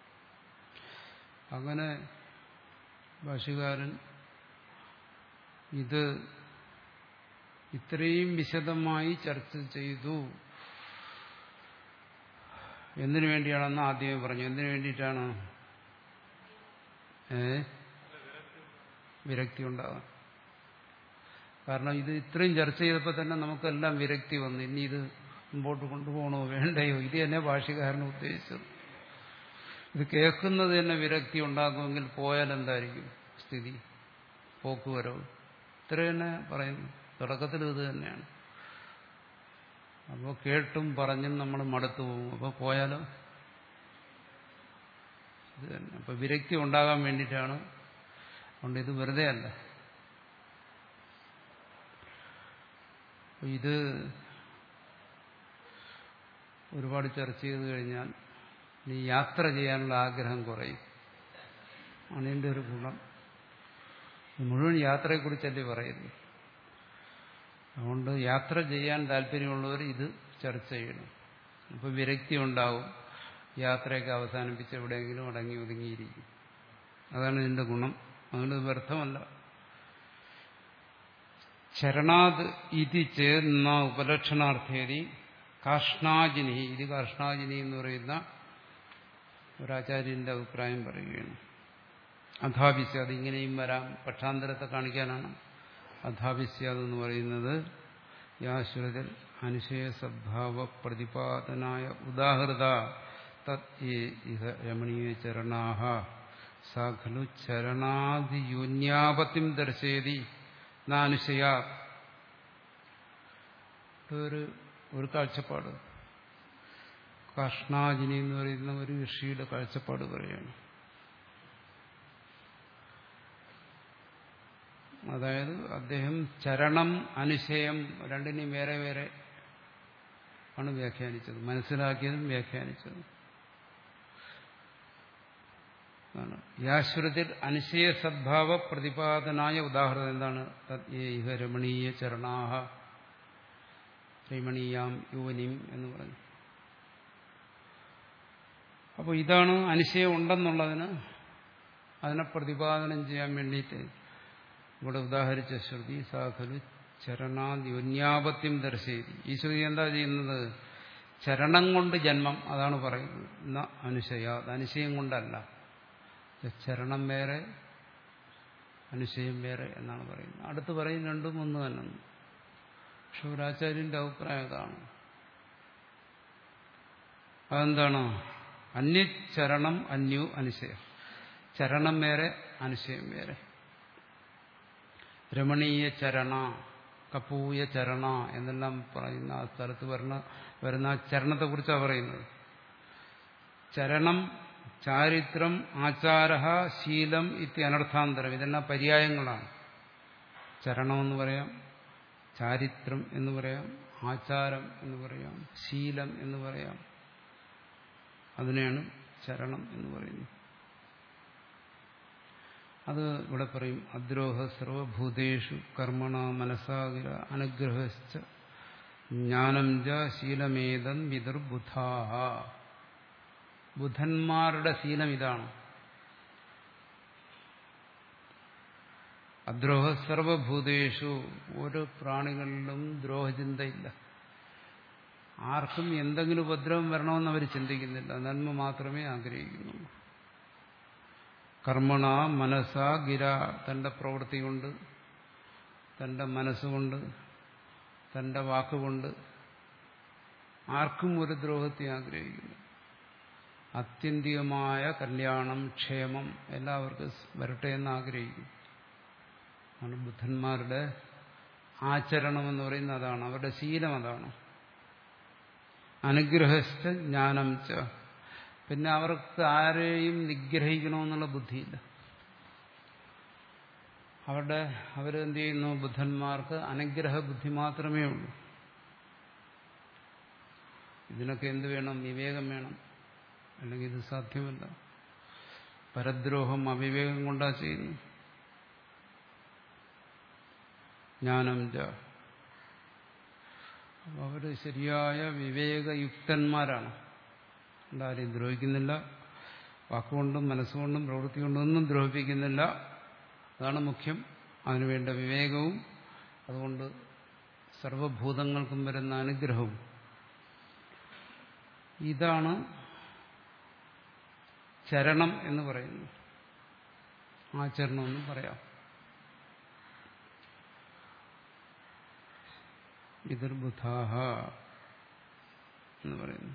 അങ്ങനെ ഭാഷകാരൻ ഇത് ഇത്രയും വിശദമായി ചർച്ച ചെയ്തു എന്തിനു വേണ്ടിയാണെന്ന് ആദ്യമേ പറഞ്ഞു എന്തിനു വേണ്ടിയിട്ടാണ് ഏ വിരക്തി ഉണ്ടാകാൻ കാരണം ഇത് ഇത്രയും ചർച്ച ചെയ്തപ്പോൾ തന്നെ നമുക്കെല്ലാം വിരക്തി വന്നു ഇനി ഇത് മുമ്പോട്ട് കൊണ്ടുപോകണോ വേണ്ടയോ ഇത് തന്നെ ഭാഷകാരന് ഉദ്ദേശിച്ചത് ഇത് കേൾക്കുന്നത് തന്നെ വിരക്തി ഉണ്ടാക്കുമെങ്കിൽ പോയാൽ എന്തായിരിക്കും സ്ഥിതി പോക്കുവരവ് ഇത്ര തന്നെ പറയുന്നു തുടക്കത്തിൽ ഇത് തന്നെയാണ് അപ്പോൾ കേട്ടും പറഞ്ഞും നമ്മൾ മടുത്തു പോകും അപ്പോൾ പോയാലോ ഇത് തന്നെ അപ്പോൾ വിരക്തി ഉണ്ടാകാൻ വേണ്ടിയിട്ടാണ് അതുകൊണ്ട് ഇത് വെറുതെ അല്ല ഇത് ഒരുപാട് ചർച്ച ചെയ്ത് കഴിഞ്ഞാൽ ഇനി യാത്ര ചെയ്യാനുള്ള ആഗ്രഹം കുറയും ആണ് ഇതിൻ്റെ ഒരു ഗുണം മുഴുവൻ യാത്രയെക്കുറിച്ചല്ലേ പറയുന്നു അതുകൊണ്ട് യാത്ര ചെയ്യാൻ താല്പര്യമുള്ളവർ ഇത് ചർച്ച ചെയ്യണം അപ്പോൾ വിരക്തി ഉണ്ടാവും യാത്രയൊക്കെ അവസാനിപ്പിച്ച് എവിടെയെങ്കിലും അടങ്ങി ഒതുങ്ങിയിരിക്കും അതാണ് ഇതിന്റെ ഗുണം അതുകൊണ്ട് ഇത് വ്യർത്ഥമല്ല ചരണാത് ഇതി ചേർന്ന ഉപലക്ഷണാർത്ഥേതി കാഷ്ണാജിനി ഇത് കാഷ്ണാജിനി എന്ന് പറയുന്ന ഒരാചാര്യന്റെ അഭിപ്രായം പറയുകയാണ് അധാപിസ്യാത് ഇങ്ങനെയും വരാം പക്ഷാന്തരത്തെ കാണിക്കാനാണ് അധാപിസ്യാത് എന്ന് പറയുന്നത് യാശ്വരത്തിൽ അനുശയ സദ്ഭാവ പ്രതിപാദനായ ഉദാഹൃത തത് ഇഹ രമണീയ ചരണാഹ സാ ഖലു ചരണാദിയോന്യാപത്തിം ദർശയതി നാനുശയാ ഒരു ഒരു കാഴ്ചപ്പാട് കഷ്ണാജിനി എന്ന് പറയുന്ന ഒരു ഋഷിയുടെ കാഴ്ചപ്പാട് പറയുകയാണ് അതായത് അദ്ദേഹം ചരണം അനുശയം രണ്ടിനെയും വേറെ വേറെ ആണ് വ്യാഖ്യാനിച്ചത് മനസ്സിലാക്കിയതും വ്യാഖ്യാനിച്ചതും യാശ്വരത്തിൽ അനുശയ സദ്ഭാവ പ്രതിപാദനായ ഉദാഹരണം എന്താണ് ഇഹ രമണീയ ചരണാഹ രമണീയാം യുവനിം എന്ന് പറഞ്ഞു അപ്പോൾ ഇതാണ് അനുശയം ഉണ്ടെന്നുള്ളതിന് അതിനെ പ്രതിപാദനം ചെയ്യാൻ വേണ്ടിയിട്ട് ഇവിടെ ഉദാഹരിച്ച ശ്രുതി സാഖലു ചരണാദ്യോന്യാപത്യം ദർശയതി ഈ ശ്രുതി എന്താ ചെയ്യുന്നത് ചരണം കൊണ്ട് ജന്മം അതാണ് പറയുന്നത് എന്നാ അനുശയ അത് അനുശയം കൊണ്ടല്ല ചരണം വേറെ അനുശയം വേറെ എന്നാണ് പറയുന്നത് അടുത്ത് പറയും രണ്ടും ഒന്ന് തന്നെ പക്ഷെ ഒരാചാര്യന്റെ അഭിപ്രായം അതാണ് അതെന്താണ് അന്യചരണം അന്യോ അനുശയം ചരണം വേറെ അനുശയം വേറെ രമണീയ ചരണ കപൂയ ചരണ എന്നെല്ലാം പറയുന്ന ആ സ്ഥലത്ത് വരുന്ന വരുന്ന ആ ചരണത്തെക്കുറിച്ചാണ് പറയുന്നത് ചരണം ചാരിത്രം ആചാര ശീലം ഇത്തി അനർത്ഥാന്തരം ഇതെല്ലാം പര്യായങ്ങളാണ് ചരണമെന്ന് പറയാം ചാരിത്രം എന്ന് പറയാം ആചാരം എന്ന് പറയാം ശീലം എന്ന് പറയാം അതിനെയാണ് ചരണം എന്ന് പറയുന്നത് അത് ഇവിടെ പറയും അദ്രോഹ സർവഭൂതേഷു കർമ്മണ മനസാകിര അനുഗ്രഹശ്ച ജ്ഞാനം ച ശീലമേതൻ വിതുർബുധാഹ ബുധന്മാരുടെ ശീലം ഇതാണ് അദ്രോഹ സർവഭൂതേഷു ഒരു പ്രാണികളിലും ദ്രോഹചിന്തയില്ല ആർക്കും എന്തെങ്കിലും ഉപദ്രവം വരണമെന്ന് അവർ ചിന്തിക്കുന്നില്ല നന്മ മാത്രമേ ആഗ്രഹിക്കുന്നുള്ളൂ കർമ്മണ മനസ്സ ഗിര തന്റെ പ്രവൃത്തി കൊണ്ട് തന്റെ മനസ്സുകൊണ്ട് തന്റെ വാക്കുകൊണ്ട് ആർക്കും ഒരു ദ്രോഹത്തെ ആഗ്രഹിക്കുന്നു ആത്യന്തികമായ കല്യാണം ക്ഷേമം എല്ലാവർക്കും വരട്ടെ എന്ന് ആഗ്രഹിക്കും ആണ് ബുദ്ധന്മാരുടെ ആചരണം എന്ന് പറയുന്നത് അതാണ് അവരുടെ ശീലം അതാണ് അനുഗ്രഹസ്ഥ ജ്ഞാനം ച പിന്നെ അവർക്ക് ആരെയും നിഗ്രഹിക്കണമെന്നുള്ള ബുദ്ധിയില്ല അവരുടെ അവരെന്ത് ചെയ്യുന്നു ബുദ്ധന്മാർക്ക് അനുഗ്രഹ ബുദ്ധി മാത്രമേ ഉള്ളൂ ഇതിനൊക്കെ എന്ത് വേണം വിവേകം വേണം അല്ലെങ്കിൽ ഇത് സാധ്യമല്ല പരദ്രോഹം അവിവേകം കൊണ്ടാ ചെയ്യുന്നു ജ്ഞാനം ച അപ്പോൾ അവർ ശരിയായ വിവേകയുക്തന്മാരാണ് ആരെയും ദ്രോഹിക്കുന്നില്ല വാക്കുകൊണ്ടും മനസ്സുകൊണ്ടും പ്രവൃത്തി കൊണ്ടും ഒന്നും ദ്രോഹിപ്പിക്കുന്നില്ല അതാണ് മുഖ്യം അതിനുവേണ്ട വിവേകവും അതുകൊണ്ട് സർവഭൂതങ്ങൾക്കും വരുന്ന അനുഗ്രഹവും ഇതാണ് ചരണം എന്ന് പറയുന്നു ആചരണമെന്നും പറയാം വിദുർബുധാഹ എന്ന് പറയുന്നു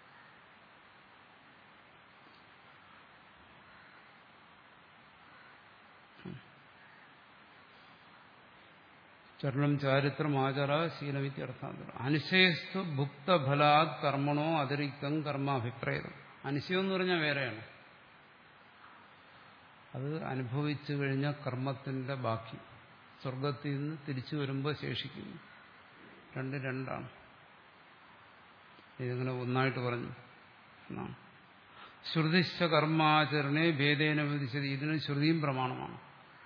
ചരണം ചാരിത്രം ആചാര ശീലമിത്യർത്ഥാന്തരം അനുശയസ്തു ഭുക്തഫലാത് കർമ്മണോ അതിരിക്തം കർമാഭിപ്രേതം അനുശയം എന്ന് പറഞ്ഞാൽ വേറെയാണ് അത് അനുഭവിച്ചു കഴിഞ്ഞ കർമ്മത്തിന്റെ ബാക്കി സ്വർഗത്തിൽ നിന്ന് തിരിച്ചു വരുമ്പോൾ ശേഷിക്കുന്നു രണ്ട് രണ്ടാണ് ഇതിങ്ങനെ ഒന്നായിട്ട് പറഞ്ഞു എന്നാണ് ശ്രുതിശ്ച കർമാചരണേ ഭേദേന വിധിച്ചത് ഇതിന് ശ്രുതിയും പ്രമാണമാണ്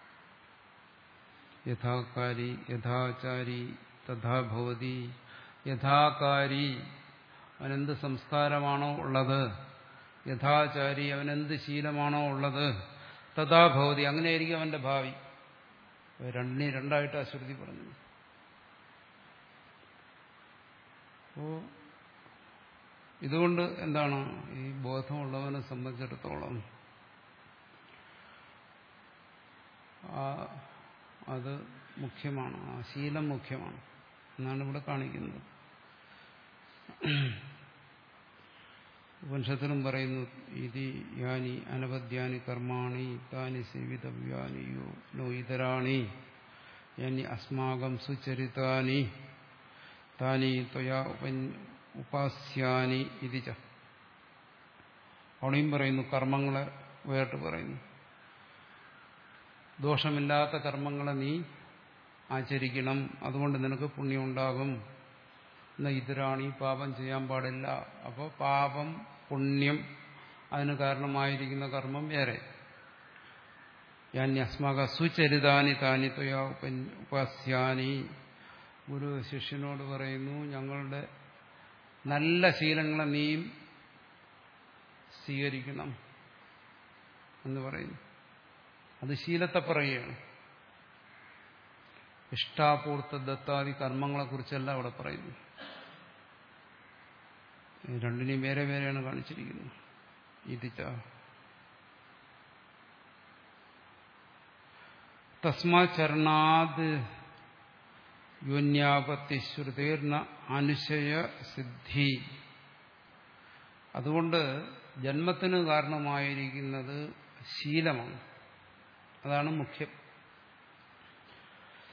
യഥാകാരി യഥാചാരി തഥാ ഭവതി യഥാകാരി അവനെന്ത് സംസ്കാരമാണോ ഉള്ളത് യഥാചാരി അവനെന്ത് ശീലമാണോ ഉള്ളത് തഥാ ഭവതി അങ്ങനെയായിരിക്കും അവന്റെ ഭാവി രണ്ടിനെ രണ്ടായിട്ട് അശ്രുതി പറഞ്ഞു അപ്പോ ഇതുകൊണ്ട് എന്താണ് ഈ ബോധമുള്ളവനെ സംബന്ധിച്ചിടത്തോളം ആ അത് മുഖ്യമാണ് ആ ശീലം മുഖ്യമാണ് എന്നാണ് ഇവിടെ കാണിക്കുന്നത് ഉപനിഷത്തിലും പറയുന്നു ഇതി യാനി അനവദ്യാനി കർമാണി താനി സേവിതവ്യാനിയോ നോ ഇതരാണി യാനി അസ്മാകം സുചരിതാനി താനി ത്വയാ ഉപാസ്യാനി ഇതിച്ച അവിടെയും പറയുന്നു കർമ്മങ്ങളെ വേറിട്ട് പറയുന്നു ദോഷമില്ലാത്ത കർമ്മങ്ങളെ നീ ആചരിക്കണം അതുകൊണ്ട് നിനക്ക് പുണ്യം ഉണ്ടാകും എന്നാൽ ഇതിരാണി പാപം ചെയ്യാൻ പാടില്ല അപ്പോൾ പാപം പുണ്യം അതിന് കാരണമായിരിക്കുന്ന കർമ്മം വേറെ ഞാൻ അസ്മാക സുചരിതാനി താനി ത്വയാ ഉപാസ്യാനി ഗുരു ശിഷ്യനോട് പറയുന്നു ഞങ്ങളുടെ നല്ല ശീലങ്ങളെ നീയും സ്വീകരിക്കണം എന്ന് പറയുന്നു അത് ശീലത്തെ പറയുകയാണ് ഇഷ്ടാപൂർത്ത ദത്താദി കർമ്മങ്ങളെക്കുറിച്ചല്ല അവിടെ പറയുന്നു രണ്ടിനെയും വേറെ വേറെയാണ് കാണിച്ചിരിക്കുന്നത് ഇതിച്ച തസ്മാചരണാത് യോന്യാപത്തിശ്രുതീർണ അനുശയ സിദ്ധി അതുകൊണ്ട് ജന്മത്തിന് കാരണമായിരിക്കുന്നത് ശീലമാണ് അതാണ് മുഖ്യം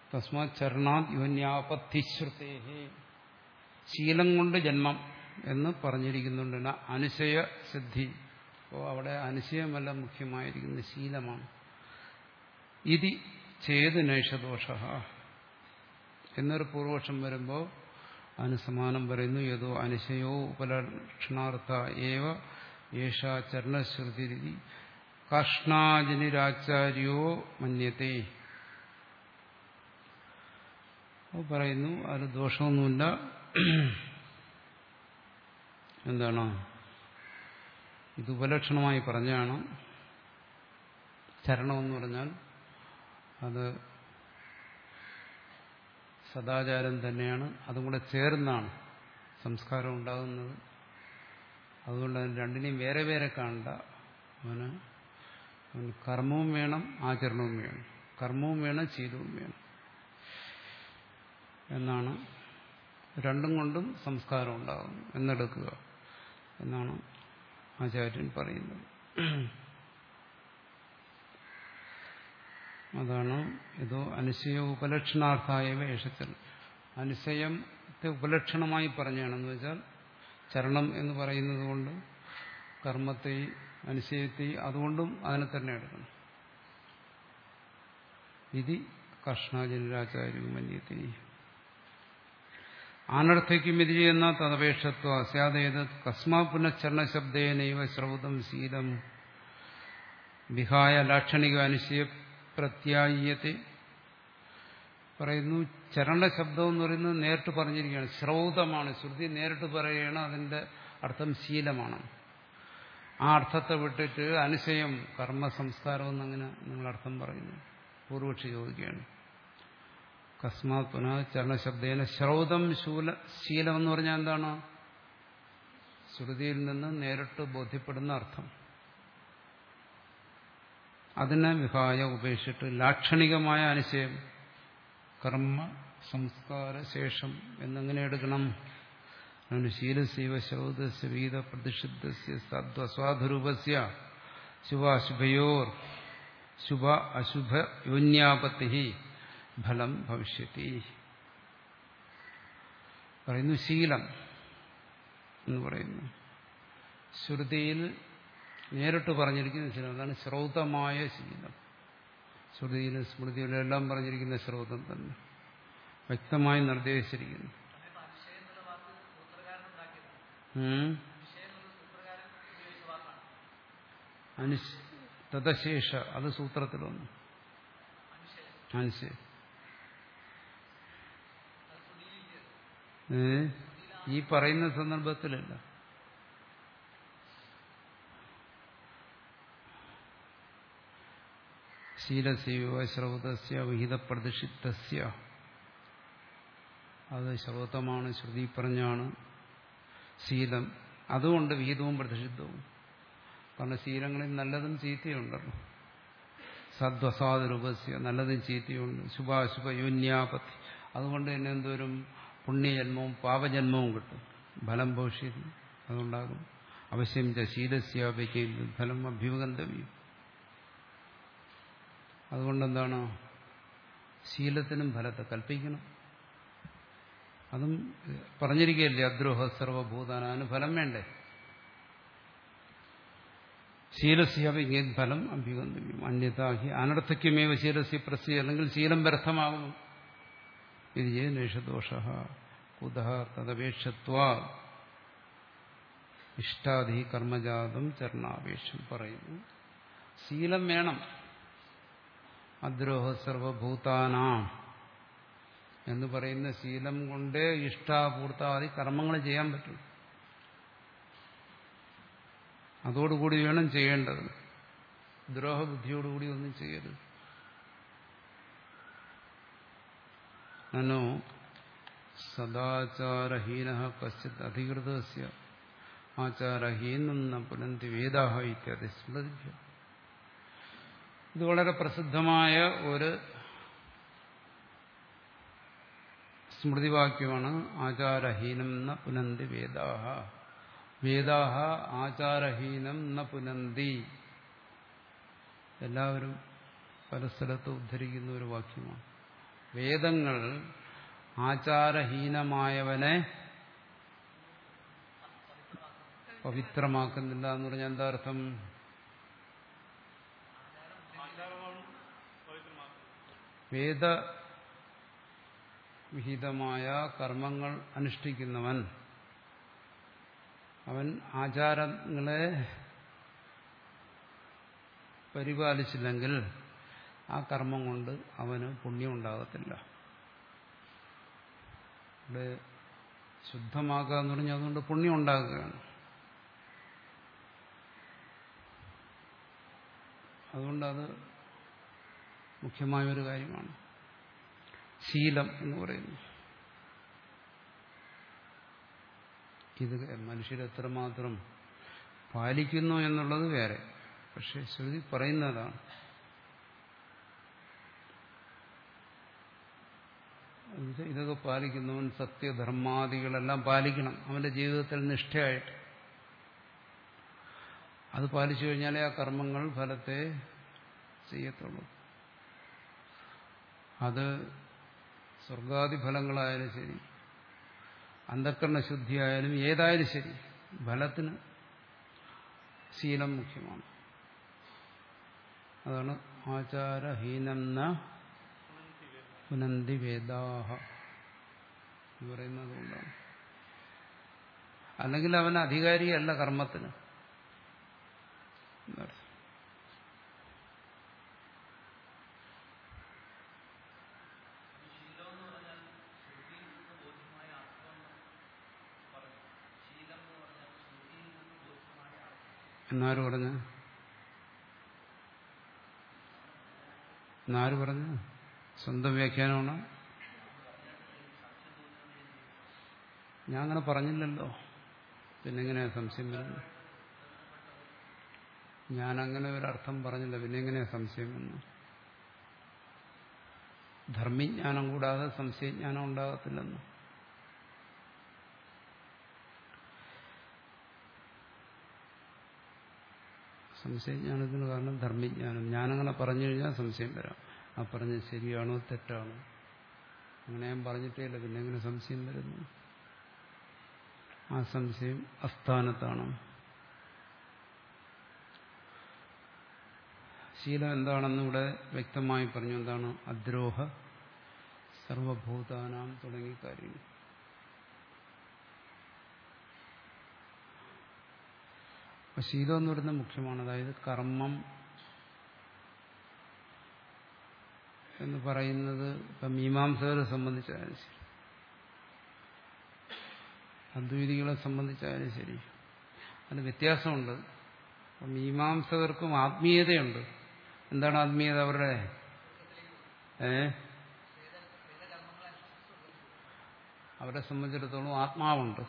തസ്മാത് ചരണാത് യോന്യാപത്തിശ്രുതേഹേ ശീലം കൊണ്ട് ജന്മം എന്ന് പറഞ്ഞിരിക്കുന്നുണ്ട് അനുശയ സിദ്ധി അപ്പോൾ അവിടെ അനുശയമല്ല മുഖ്യമായിരിക്കുന്ന ശീലമാണ് ഇതി ചേത് നൈഷദോഷ എന്നൊരു പൂർവപക്ഷം വരുമ്പോൾ അനുസമാനം പറയുന്നു ഏതോ അനുശയോ ഉപലക്ഷണാർത്ഥ ഏവ യേഷ ചരണശ്രുതി കഷ്ണാജനിരാചാര്യോ മന്യത്തെ പറയുന്നു അത് ദോഷമൊന്നുമില്ല എന്താണ് ഇത് ഉപലക്ഷണമായി പറഞ്ഞാണ് ചരണമെന്ന് പറഞ്ഞാൽ അത് സദാചാരം തന്നെയാണ് അതും കൂടെ ചേർന്നാണ് സംസ്കാരം ഉണ്ടാകുന്നത് അതുകൊണ്ട് അതിന് രണ്ടിനെയും വേറെ വേറെ കാണണ്ട അവന് അവന് കർമ്മവും വേണം ആചരണവും വേണം കർമ്മവും വേണം ശീലവും വേണം എന്നാണ് രണ്ടും കൊണ്ടും സംസ്കാരം ഉണ്ടാകുന്നു എന്നെടുക്കുക എന്നാണ് ആചാര്യൻ പറയുന്നത് അതാണ് ഇതോ അനുശയ ഉപലക്ഷണാർത്ഥായ വേഷത്തിൽ അനുശയത്തെ ഉപലക്ഷണമായി പറഞ്ഞാണെന്ന് വെച്ചാൽ ചരണം എന്ന് പറയുന്നത് കൊണ്ട് കർമ്മത്തെ അനുശയത്തെ അതുകൊണ്ടും അതിനെ തന്നെ എടുക്കണം വിധി കർഷ്ണാചാര്യ മന്യത്തെ ആനർത്ഥയ്ക്കും വിധി എന്ന തദപേക്ഷത്വ സ്യാദേത് കസ്മാ പുനഃചരണശബ്ദേനൈവ ശ്രൗതം ശീലം വിഹായ ലാക്ഷണിക അനുശയ പ്രത്യായത്തെ പറയുന്നു ചരണ ശബ്ദം എന്ന് പറയുന്നത് നേരിട്ട് പറഞ്ഞിരിക്കുകയാണ് ശ്രൗതമാണ് ശ്രുതി നേരിട്ട് പറയുകയാണ് അതിന്റെ അർത്ഥം ശീലമാണ് ആ അർത്ഥത്തെ വിട്ടിട്ട് അനുശയം കർമ്മ സംസ്കാരം എന്നങ്ങനെ നിങ്ങൾ അർത്ഥം പറയുന്നു പൂർവക്ഷി ചോദിക്കുകയാണ് കസ്മാത് പുനഃ ചരണശബ്ദേന ശ്രൗതം ശൂല ശീലം എന്ന് പറഞ്ഞാൽ എന്താണ് ശ്രുതിയിൽ നിന്ന് നേരിട്ട് ബോധ്യപ്പെടുന്ന അർത്ഥം അതിനെ വിഹായ ഉപേക്ഷിച്ചിട്ട് ലാക്ഷണികമായ അനുശയം കർമ്മ സംസ്കാര ശേഷം എന്നെങ്ങനെ എടുക്കണം ശീലസീവ ശ്രൗതസ്യ വീത പ്രതിഷിദ്ധസ്യ സദ്വസ്വാധുരൂപസ്യ ശുഭാശുഭയോർ ശുഭ അശുഭ യോന്യാപത്തി ഫലം ഭവിഷ്യത്തി പറയുന്നു ശീലം എന്ന് പറയുന്നു ശ്രുതിയിൽ നേരിട്ട് പറഞ്ഞിരിക്കുന്ന ശീലം അതാണ് ശ്രൗതമായ ശീലം ശ്രുതിയിലും സ്മൃതിയിലും എല്ലാം പറഞ്ഞിരിക്കുന്ന ശ്രൗതം തന്നെ വ്യക്തമായി നിർദ്ദേശിച്ചിരിക്കുന്നു തദശേഷ അത് സൂത്രത്തിൽ വന്നു അനുശയം ഈ പറയുന്ന സന്ദർഭത്തിലല്ല ശീലസീവ ശ്രൗതസ്യ വിഹിത പ്രതിഷിദ്ധസ്യ അത് ശ്രൗതമാണ് ശ്രുതി പറഞ്ഞാണ് ശീലം അതുകൊണ്ട് വിഹിതവും പ്രതിഷിദ്ധവും കാരണം ശീലങ്ങളിൽ നല്ലതും ചീത്തയുണ്ടല്ലോ സദ്വസാദരൂപസ്യ നല്ലതും ചീത്തയുണ്ട് ശുഭാശുഭ യോന്യാപത്തി അതുകൊണ്ട് തന്നെ എന്തോരും പുണ്യജന്മവും പാപജന്മവും കിട്ടും ഫലം ഭവിഷ്യത് അതുണ്ടാകും അവശ്യം ച ശീലസ്യാപയ്ക്ക് ഫലം അഭ്യുഗന്ധവ്യം അതുകൊണ്ടെന്താണ് ശീലത്തിനും ഫലത്തെ കൽപ്പിക്കണം അതും പറഞ്ഞിരിക്കുകയല്ലേ അദ്രോഹ സർവഭൂതാനാന് ഫലം വേണ്ടേ ശീലസ്യാപയ്ക്ക് ഫലം അഭ്യുഗന്ധവ്യം അന്യതാഹി അനർത്ഥയ്ക്കുമേവ ശീലസ്യ പ്രസ്യ അല്ലെങ്കിൽ ശീലം വ്യർത്ഥമാകും ഇത് ചേഷദോഷ കുത തദപേക്ഷത്വ ഇഷ്ടാധി കർമ്മജാതം ചരണാപേക്ഷം പറയുന്നു ശീലം വേണം അദ്രോഹ സർവഭൂതാനാം എന്ന് പറയുന്ന ശീലം കൊണ്ട് ഇഷ്ടാപൂർത്താദി കർമ്മങ്ങൾ ചെയ്യാൻ പറ്റും അതോടുകൂടി വേണം ചെയ്യേണ്ടത് ദ്രോഹബുദ്ധിയോടുകൂടി ഒന്നും ചെയ്യരുത് നനോ സദാചാരഹീന കശ്ചിത് അധികൃതസ്യ ആചാരഹീനം ന പുനന്തി വേദാഹ ഇത്യാദി സ്മൃതിഭ്യം ഇത് വളരെ പ്രസിദ്ധമായ ഒരു സ്മൃതിവാക്യമാണ് ആചാരഹീനം ന പുനന്തി വേദാഹ വേദാഹ ആചാരഹീനം ന പുനന്തി എല്ലാവരും പല സ്ഥലത്ത് ഉദ്ധരിക്കുന്ന ഒരു വാക്യമാണ് വേദങ്ങൾ ആചാരഹീനമായവനെ പവിത്രമാക്കുന്നില്ല എന്ന് പറഞ്ഞാൽ എന്താ അർത്ഥം വേദവിഹിതമായ കർമ്മങ്ങൾ അനുഷ്ഠിക്കുന്നവൻ അവൻ ആചാരങ്ങളെ പരിപാലിച്ചില്ലെങ്കിൽ ആ കർമ്മം കൊണ്ട് അവന് പുണ്യം ഉണ്ടാകത്തില്ല ഇവിടെ ശുദ്ധമാക്കുക എന്ന് പറഞ്ഞാൽ അതുകൊണ്ട് പുണ്യം ഉണ്ടാകുകയാണ് അതുകൊണ്ട് അത് മുഖ്യമായൊരു കാര്യമാണ് ശീലം എന്ന് പറയുന്നു ഇത് മനുഷ്യരെത്രമാത്രം പാലിക്കുന്നു എന്നുള്ളത് വേറെ പക്ഷെ ശ്രുതി പറയുന്നതാണ് ഇതൊക്കെ പാലിക്കുന്നവൻ സത്യധർമാദികളെല്ലാം പാലിക്കണം അവന്റെ ജീവിതത്തിൽ നിഷ്ഠയായിട്ട് അത് പാലിച്ചു കഴിഞ്ഞാലേ ആ കർമ്മങ്ങൾ ഫലത്തെ ചെയ്യത്തുള്ളൂ അത് സ്വർഗാദി ഫലങ്ങളായാലും ശരി അന്ധക്കരണ ശുദ്ധിയായാലും ഏതായാലും ശരി ഫലത്തിന് ശീലം മുഖ്യമാണ് അതാണ് ആചാരഹീനം ന പുനന്തി വേദാഹ എന്ന് പറയുന്നത് കൊണ്ടാണ് അല്ലെങ്കിൽ അവൻ അധികാരിയല്ല കർമ്മത്തിന് എന്നർത്ഥം എന്നാര് പറഞ്ഞു എന്നാര് പറഞ്ഞു സ്വന്തം വ്യാഖ്യാനമാണ് ഞാൻ അങ്ങനെ പറഞ്ഞില്ലല്ലോ പിന്നെങ്ങനെയാ സംശയം വരുന്നത് ഞാൻ അങ്ങനെ ഒരർത്ഥം പറഞ്ഞില്ല പിന്നെ എങ്ങനെയാ സംശയം വന്നു ധർമ്മിജ്ഞാനം കൂടാതെ സംശയജ്ഞാനം ഉണ്ടാകത്തില്ലെന്ന് സംശയജ്ഞാനത്തിന് കാരണം ധർമ്മിജ്ഞാനം ഞാനങ്ങനെ പറഞ്ഞു കഴിഞ്ഞാൽ സംശയം വരാം ആ പറഞ്ഞത് ശരിയാണോ തെറ്റാണോ അങ്ങനെ ഞാൻ പറഞ്ഞിട്ടേ ഇല്ല പിന്നെ എങ്ങനെ സംശയം വരുന്നു ആ സംശയം അസ്ഥാനത്താണ് ശീലം എന്താണെന്ന് ഇവിടെ വ്യക്തമായി പറഞ്ഞു എന്താണ് അദ്രോഹ സർവഭൂതാനാം തുടങ്ങിയ കാര്യങ്ങൾ അപ്പൊ ശീലം എന്ന് പറയുന്നത് മുഖ്യമാണ് അതായത് കർമ്മം എന്ന് പറയുന്നത് ഇപ്പം മീമാംസകരെ സംബന്ധിച്ചായാലും ശരി അദ്വൈതികളെ സംബന്ധിച്ചായാലും ശരി അതിന് വ്യത്യാസമുണ്ട് അപ്പം മീമാംസകർക്കും ആത്മീയതയുണ്ട് എന്താണ് ആത്മീയത അവരുടെ ഏ അവരെ സംബന്ധിച്ചിടത്തോളം ആത്മാവുണ്ട്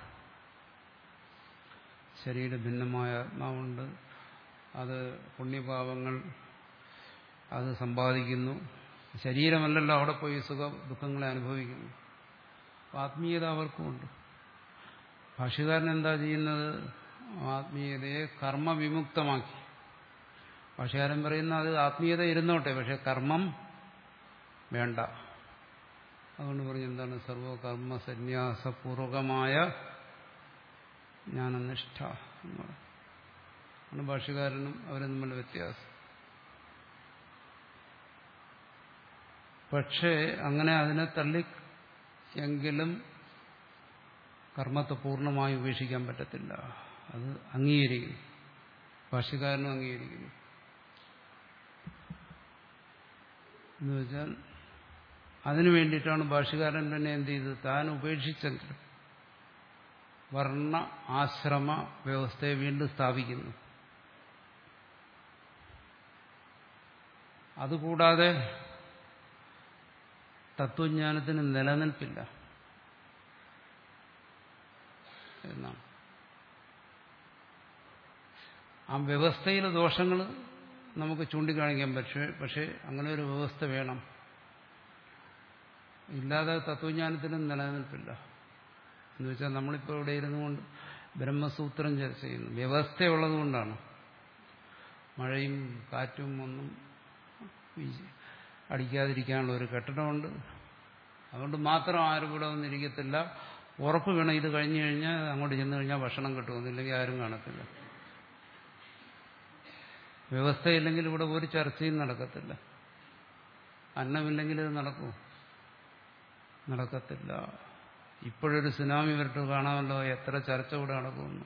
ശരീര ഭിന്നമായ ആത്മാവുണ്ട് അത് പുണ്യപാപങ്ങൾ അത് സമ്പാദിക്കുന്നു ശരീരമല്ലല്ലോ അവിടെ പോയി സുഖ ദുഃഖങ്ങളെ അനുഭവിക്കുന്നു ആത്മീയത അവർക്കുമുണ്ട് ഭാഷ്യകാരൻ എന്താ ചെയ്യുന്നത് ആത്മീയതയെ കർമ്മവിമുക്തമാക്കി ഭാഷകാരൻ പറയുന്ന അത് ആത്മീയത ഇരുന്നോട്ടെ പക്ഷെ കർമ്മം വേണ്ട അതുകൊണ്ട് പറഞ്ഞു എന്താണ് സർവകർമ്മ സന്യാസപൂർവകമായ ജ്ഞാനനിഷ്ഠ എന്ന് പറയും ഭാഷകാരനും അവരും തമ്മിലുള്ള വ്യത്യാസം പക്ഷേ അങ്ങനെ അതിനെ തള്ളി എങ്കിലും കർമ്മത്തെ പൂർണ്ണമായി ഉപേക്ഷിക്കാൻ പറ്റത്തില്ല അത് അംഗീകരിക്കും ഭാഷ്യക്കാരനും അംഗീകരിക്കുന്നു എന്ന് വെച്ചാൽ അതിനു വേണ്ടിയിട്ടാണ് ഭാഷ്യകാരൻ തന്നെ എന്ത് ചെയ്തത് താൻ ഉപേക്ഷിച്ചെങ്കിലും വർണ്ണ ആശ്രമ വ്യവസ്ഥയെ വീണ്ടും സ്ഥാപിക്കുന്നു അതുകൂടാതെ തത്വജ്ഞാനത്തിന് നിലനിൽപ്പില്ല എന്നാണ് ആ വ്യവസ്ഥയിലെ ദോഷങ്ങൾ നമുക്ക് ചൂണ്ടിക്കാണിക്കാൻ പക്ഷേ പക്ഷേ അങ്ങനെ ഒരു വ്യവസ്ഥ വേണം ഇല്ലാതെ തത്വജ്ഞാനത്തിന് നിലനിൽപ്പില്ല എന്ന് വെച്ചാൽ നമ്മളിപ്പോൾ ഇവിടെ ഇരുന്നു കൊണ്ട് ബ്രഹ്മസൂത്രം ചർച്ച ചെയ്യുന്നു വ്യവസ്ഥയുള്ളതുകൊണ്ടാണ് മഴയും കാറ്റും ഒന്നും അടിക്കാതിരിക്കാനുള്ള ഒരു കെട്ടിടമുണ്ട് അതുകൊണ്ട് മാത്രം ആരും ഇവിടെ ഒന്നിരിക്കത്തില്ല ഉറപ്പ് വേണം ഇത് കഴിഞ്ഞു കഴിഞ്ഞാൽ അങ്ങോട്ട് ചെന്ന് കഴിഞ്ഞാൽ ഭക്ഷണം കിട്ടുമെന്നില്ലെങ്കിൽ ആരും കാണത്തില്ല വ്യവസ്ഥയില്ലെങ്കിൽ ഇവിടെ ഒരു ചർച്ചയും നടക്കത്തില്ല അന്നമില്ലെങ്കിൽ ഇത് നടക്കുമോ നടക്കത്തില്ല ഇപ്പോഴൊരു സുനാമി വരട്ട് കാണാമല്ലോ എത്ര ചർച്ച ഇവിടെ നടക്കുമെന്ന്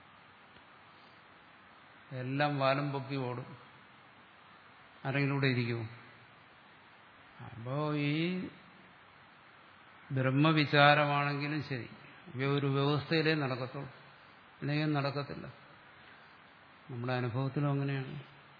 എല്ലാം വാലും പൊക്കി ഓടും ആരെങ്കിലും ഇവിടെ ഇരിക്കുമോ അപ്പോ ഈ ബ്രഹ്മവിചാരമാണെങ്കിലും ശരി ഒരു വ്യവസ്ഥയിലേ നടക്കത്തുള്ളൂ അല്ലെങ്കിൽ നടക്കത്തില്ല നമ്മുടെ അനുഭവത്തിലും അങ്ങനെയാണ്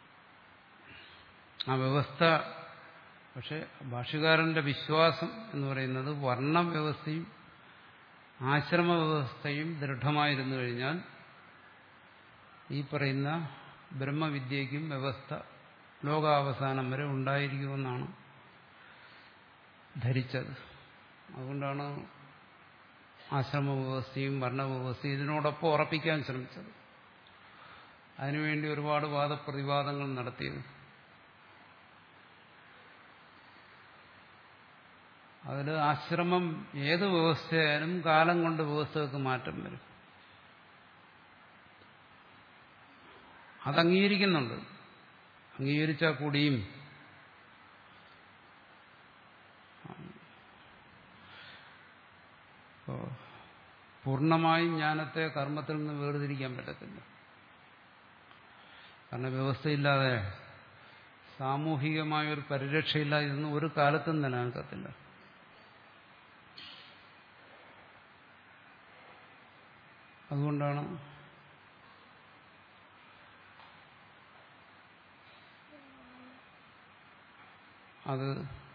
ആ വ്യവസ്ഥ പക്ഷെ ഭാഷകാരന്റെ വിശ്വാസം എന്ന് പറയുന്നത് വർണ്ണവ്യവസ്ഥയും ആശ്രമ വ്യവസ്ഥയും ദൃഢമായിരുന്നു കഴിഞ്ഞാൽ ഈ പറയുന്ന ബ്രഹ്മവിദ്യയ്ക്കും വ്യവസ്ഥ ലോകാവസാനം വരെ ഉണ്ടായിരിക്കുമെന്നാണ് ധരിച്ചത് അതുകൊണ്ടാണ് ആശ്രമ വ്യവസ്ഥയും വർണ്ണവ്യവസ്ഥയും ഇതിനോടൊപ്പം ഉറപ്പിക്കാൻ ശ്രമിച്ചത് അതിനുവേണ്ടി ഒരുപാട് വാദപ്രതിവാദങ്ങൾ നടത്തിയത് അതിൽ ആശ്രമം ഏത് വ്യവസ്ഥയായാലും കാലം കൊണ്ട് വ്യവസ്ഥകൾക്ക് മാറ്റം വരും അത് അംഗീകരിക്കുന്നുണ്ട് അംഗീകരിച്ചാൽ കൂടിയും പൂർണ്ണമായും ജ്ഞാനത്തെ കർമ്മത്തിൽ നിന്ന് വേർതിരിക്കാൻ പറ്റത്തില്ല കാരണം വ്യവസ്ഥയില്ലാതെ സാമൂഹികമായ ഒരു പരിരക്ഷയില്ലാതെ ഇതൊന്നും ഒരു കാലത്തും നിലനിൽക്കത്തില്ല അതുകൊണ്ടാണ് അത്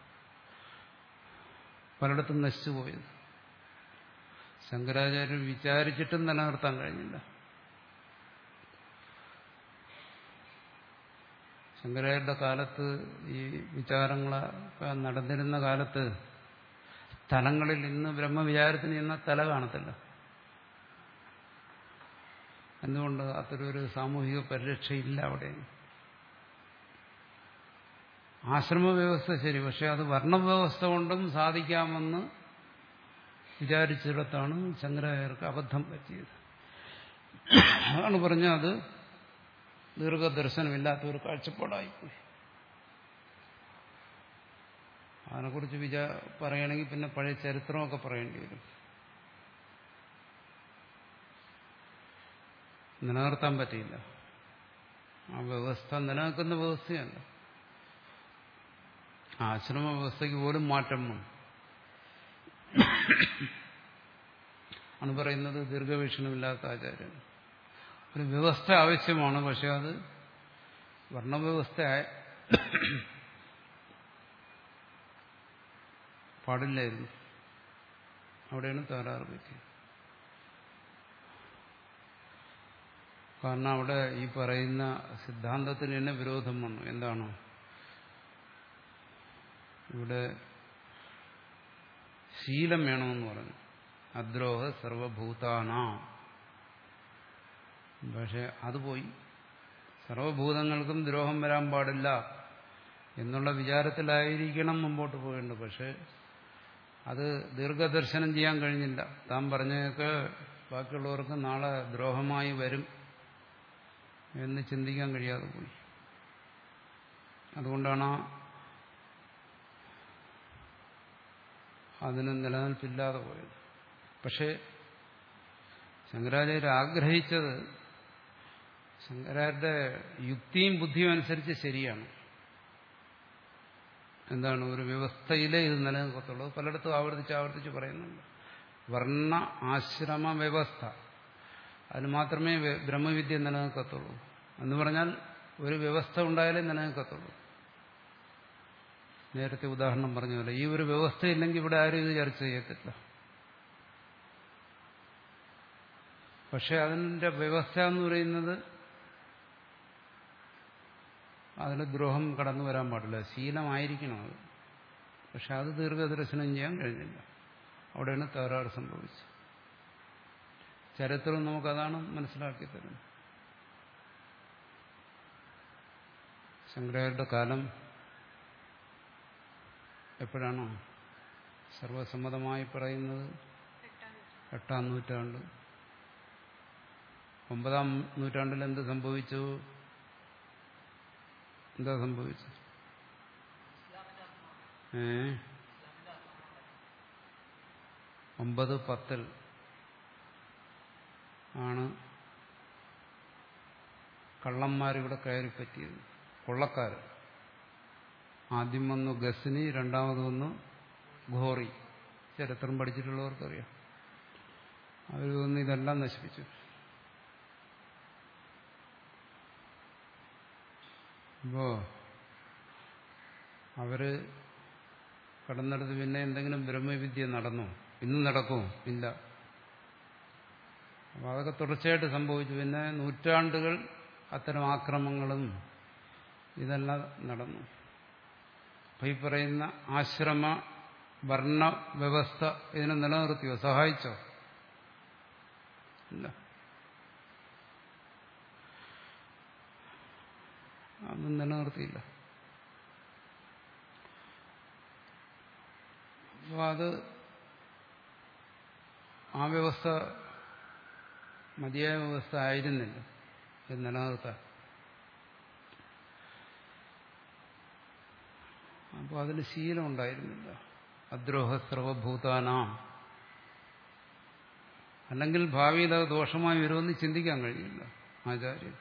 പലയിടത്തും നശിച്ചുപോയത് ശങ്കരാചാര്യർ വിചാരിച്ചിട്ടും നിലനിർത്താൻ കഴിഞ്ഞില്ല ശങ്കരാചാര്യരുടെ കാലത്ത് ഈ വിചാരങ്ങളൊക്കെ നടന്നിരുന്ന കാലത്ത് സ്ഥലങ്ങളിൽ ഇന്ന് ബ്രഹ്മവിചാരത്തിന് ഇന്ന തല കാണത്തില്ല എന്തുകൊണ്ട് അത്തരമൊരു സാമൂഹിക പരിരക്ഷയില്ല അവിടെ ആശ്രമ വ്യവസ്ഥ ശരി പക്ഷെ അത് വർണ്ണവ്യവസ്ഥ കൊണ്ടും സാധിക്കാമെന്ന് വിചാരിച്ചിടത്താണ് ശങ്കരാചാര്യർക്ക് അബദ്ധം പറ്റിയത് അതാണ് പറഞ്ഞ അത് ദീർഘദർശനമില്ലാത്ത ഒരു കാഴ്ചപ്പാടായിപ്പോയി അതിനെക്കുറിച്ച് വിചാ പറയുകയാണെങ്കിൽ പിന്നെ പഴയ ചരിത്രമൊക്കെ പറയേണ്ടി വരും നിലനിർത്താൻ പറ്റിയില്ല ആ വ്യവസ്ഥ നിലനിൽക്കുന്ന വ്യവസ്ഥയല്ല ആശ്രമ വ്യവസ്ഥയ്ക്ക് പോലും മാറ്റം വന്നു ആണ് പറയുന്നത് ദീർഘവീക്ഷണമില്ലാത്ത ആചാര്യൻ ഒരു വ്യവസ്ഥ ആവശ്യമാണ് പക്ഷെ അത് വർണ്ണവ്യവസ്ഥ പാടില്ലായിരുന്നു അവിടെയാണ് തകരാറ് പറ്റിയത് കാരണം അവിടെ ഈ പറയുന്ന സിദ്ധാന്തത്തിന് തന്നെ വിരോധം വന്നു എന്താണ് ഇവിടെ ശീലം വേണമെന്ന് പറഞ്ഞു അദ്രോഹ സർവഭൂതാന പക്ഷെ അത് പോയി സർവഭൂതങ്ങൾക്കും ദ്രോഹം വരാൻ പാടില്ല എന്നുള്ള വിചാരത്തിലായിരിക്കണം മുമ്പോട്ട് പോകേണ്ടത് പക്ഷെ അത് ദീർഘദർശനം ചെയ്യാൻ കഴിഞ്ഞില്ല താൻ പറഞ്ഞതൊക്കെ ബാക്കിയുള്ളവർക്ക് നാളെ ദ്രോഹമായി വരും എന്ന് ചിന്തിക്കാൻ കഴിയാതെ പോയി അതുകൊണ്ടാണ് അതിന് നിലനിൽപ്പില്ലാതെ പോയത് പക്ഷേ ശങ്കരാചാര്യർ ആഗ്രഹിച്ചത് ശങ്കരാചാര്യരുടെ യുക്തിയും ബുദ്ധിയും അനുസരിച്ച് ശരിയാണ് എന്താണ് ഒരു വ്യവസ്ഥയിലേ ഇത് നിലനിൽക്കത്തുള്ളൂ പലയിടത്തും ആവർത്തിച്ച് ആവർത്തിച്ച് പറയുന്നുണ്ട് വർണ്ണ ആശ്രമ വ്യവസ്ഥ അതിന് മാത്രമേ ബ്രഹ്മവിദ്യ നിലനിൽക്കത്തുള്ളൂ എന്ന് പറഞ്ഞാൽ ഒരു വ്യവസ്ഥ ഉണ്ടായാലേ നിലനിൽക്കത്തുള്ളൂ നേരത്തെ ഉദാഹരണം പറഞ്ഞ പോലെ ഈ ഒരു വ്യവസ്ഥയില്ലെങ്കിൽ ഇവിടെ ആരും ഇത് ചർച്ച ചെയ്യത്തില്ല പക്ഷെ അതിൻ്റെ വ്യവസ്ഥ എന്ന് പറയുന്നത് അതിന് ദ്രോഹം കടന്നു വരാൻ പാടില്ല ശീലമായിരിക്കണം അത് പക്ഷെ അത് ദീർഘദർശനം ചെയ്യാൻ കഴിഞ്ഞില്ല അവിടെയാണ് തകരാറ് സംഭവിച്ചത് ചരിത്രം നമുക്കതാണ് മനസ്സിലാക്കി തരുന്നത് ശങ്കരാചാര്യരുടെ കാലം എപ്പോഴാണോ സർവസമ്മതമായി പറയുന്നത് എട്ടാം നൂറ്റാണ്ട് ഒമ്പതാം നൂറ്റാണ്ടിൽ എന്ത് സംഭവിച്ചു എന്താ സംഭവിച്ചു ഏ ഒമ്പത് പത്തിൽ ആണ് കള്ളന്മാരിവിടെ കയറിപ്പറ്റിയത് കൊള്ളക്കാർ ആദ്യം വന്നു ഗസ്നി രണ്ടാമത് വന്നു ഘോറി ചരിത്രം പഠിച്ചിട്ടുള്ളവർക്കറിയാം അവർ വന്ന് ഇതെല്ലാം നശിപ്പിച്ചു അപ്പോ അവര് കടന്നെടുത്ത് പിന്നെ എന്തെങ്കിലും ബ്രഹ്മവിദ്യ നടന്നോ ഇന്ന് നടക്കുമോ ഇല്ല അപ്പൊ അതൊക്കെ തുടർച്ചയായിട്ട് സംഭവിച്ചു പിന്നെ നൂറ്റാണ്ടുകൾ അത്തരം ആക്രമങ്ങളും ഇതെല്ലാം നടന്നു അപ്പൊ ഈ പറയുന്ന ആശ്രമ വർണ്ണ വ്യവസ്ഥ ഇതിനെ നിലനിർത്തിയോ സഹായിച്ചോ ഇല്ല അതൊന്നും നിലനിർത്തിയില്ല അപ്പോൾ അത് ആ വ്യവസ്ഥ മതിയായ വ്യവസ്ഥ ആയിരുന്നില്ല ഇത് നിലനിർത്താൻ അപ്പോൾ അതിന് ശീലം ഉണ്ടായിരുന്നില്ല അദ്രോഹ സർവഭൂതാനാം അല്ലെങ്കിൽ ഭാവിയിൽ അത് ദോഷമായി വരുമെന്ന് ചിന്തിക്കാൻ കഴിയില്ല ആചാര്യൻ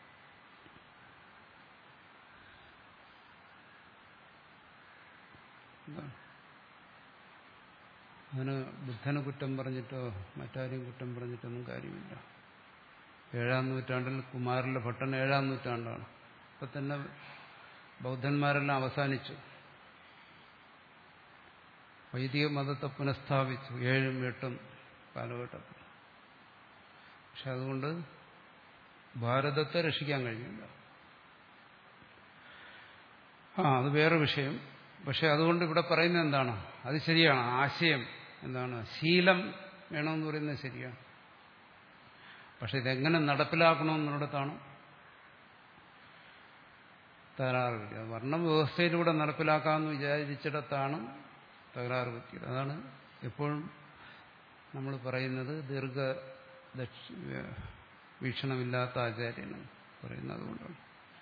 അതിന് ബുദ്ധന് കുറ്റം പറഞ്ഞിട്ടോ മറ്റാരെയും കുറ്റം പറഞ്ഞിട്ടൊന്നും കാര്യമില്ല ഏഴാം നൂറ്റാണ്ടിൽ കുമാരന്റെ ഭട്ടൻ ഏഴാം നൂറ്റാണ്ടാണ് അപ്പൊ തന്നെ ബൗദ്ധന്മാരെല്ലാം അവസാനിച്ചു വൈദിക മതത്തെ പുനഃസ്ഥാപിച്ചു ഏഴും എട്ടും കാലഘട്ടത്തിൽ പക്ഷെ അതുകൊണ്ട് ഭാരതത്തെ രക്ഷിക്കാൻ കഴിഞ്ഞില്ല ആ അത് വേറെ വിഷയം പക്ഷെ അതുകൊണ്ട് ഇവിടെ പറയുന്നത് എന്താണ് അത് ശരിയാണ് ആശയം എന്താണ് ശീലം വേണമെന്ന് പറയുന്നത് ശരിയാണ് പക്ഷെ ഇതെങ്ങനെ നടപ്പിലാക്കണമെന്നുള്ളിടത്താണ് തകരാറ് പറ്റിയത് വർണ്ണവ്യവസ്ഥയിലൂടെ നടപ്പിലാക്കാമെന്ന് വിചാരിച്ചിടത്താണ് തകരാറ് പറ്റിയത് അതാണ് എപ്പോഴും നമ്മൾ പറയുന്നത് ദീർഘ വീക്ഷണമില്ലാത്ത ആചാര്യനാണ് പറയുന്നത് കൊണ്ടാണ്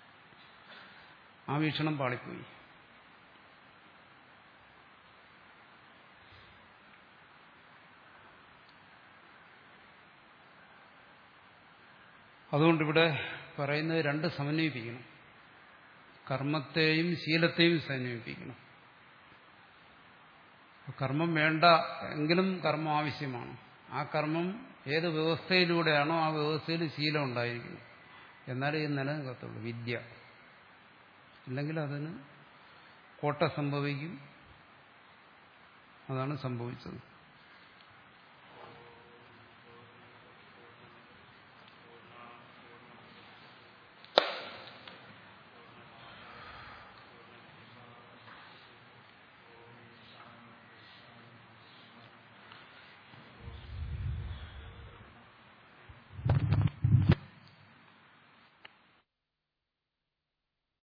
ആ വീക്ഷണം പാളിപ്പോയി അതുകൊണ്ടിവിടെ പറയുന്നത് രണ്ട് സമന്വയിപ്പിക്കണം കർമ്മത്തെയും ശീലത്തെയും സമന്വയിപ്പിക്കണം കർമ്മം വേണ്ട എങ്കിലും കർമ്മം ആവശ്യമാണ് ആ കർമ്മം ഏത് വ്യവസ്ഥയിലൂടെയാണോ ആ വ്യവസ്ഥയിൽ ശീലം ഉണ്ടായിരിക്കണം എന്നാലേ ഇത് നിലനിൽക്കത്തുള്ളൂ വിദ്യ ഇല്ലെങ്കിൽ അതിന് കോട്ട സംഭവിക്കും അതാണ് സംഭവിച്ചത്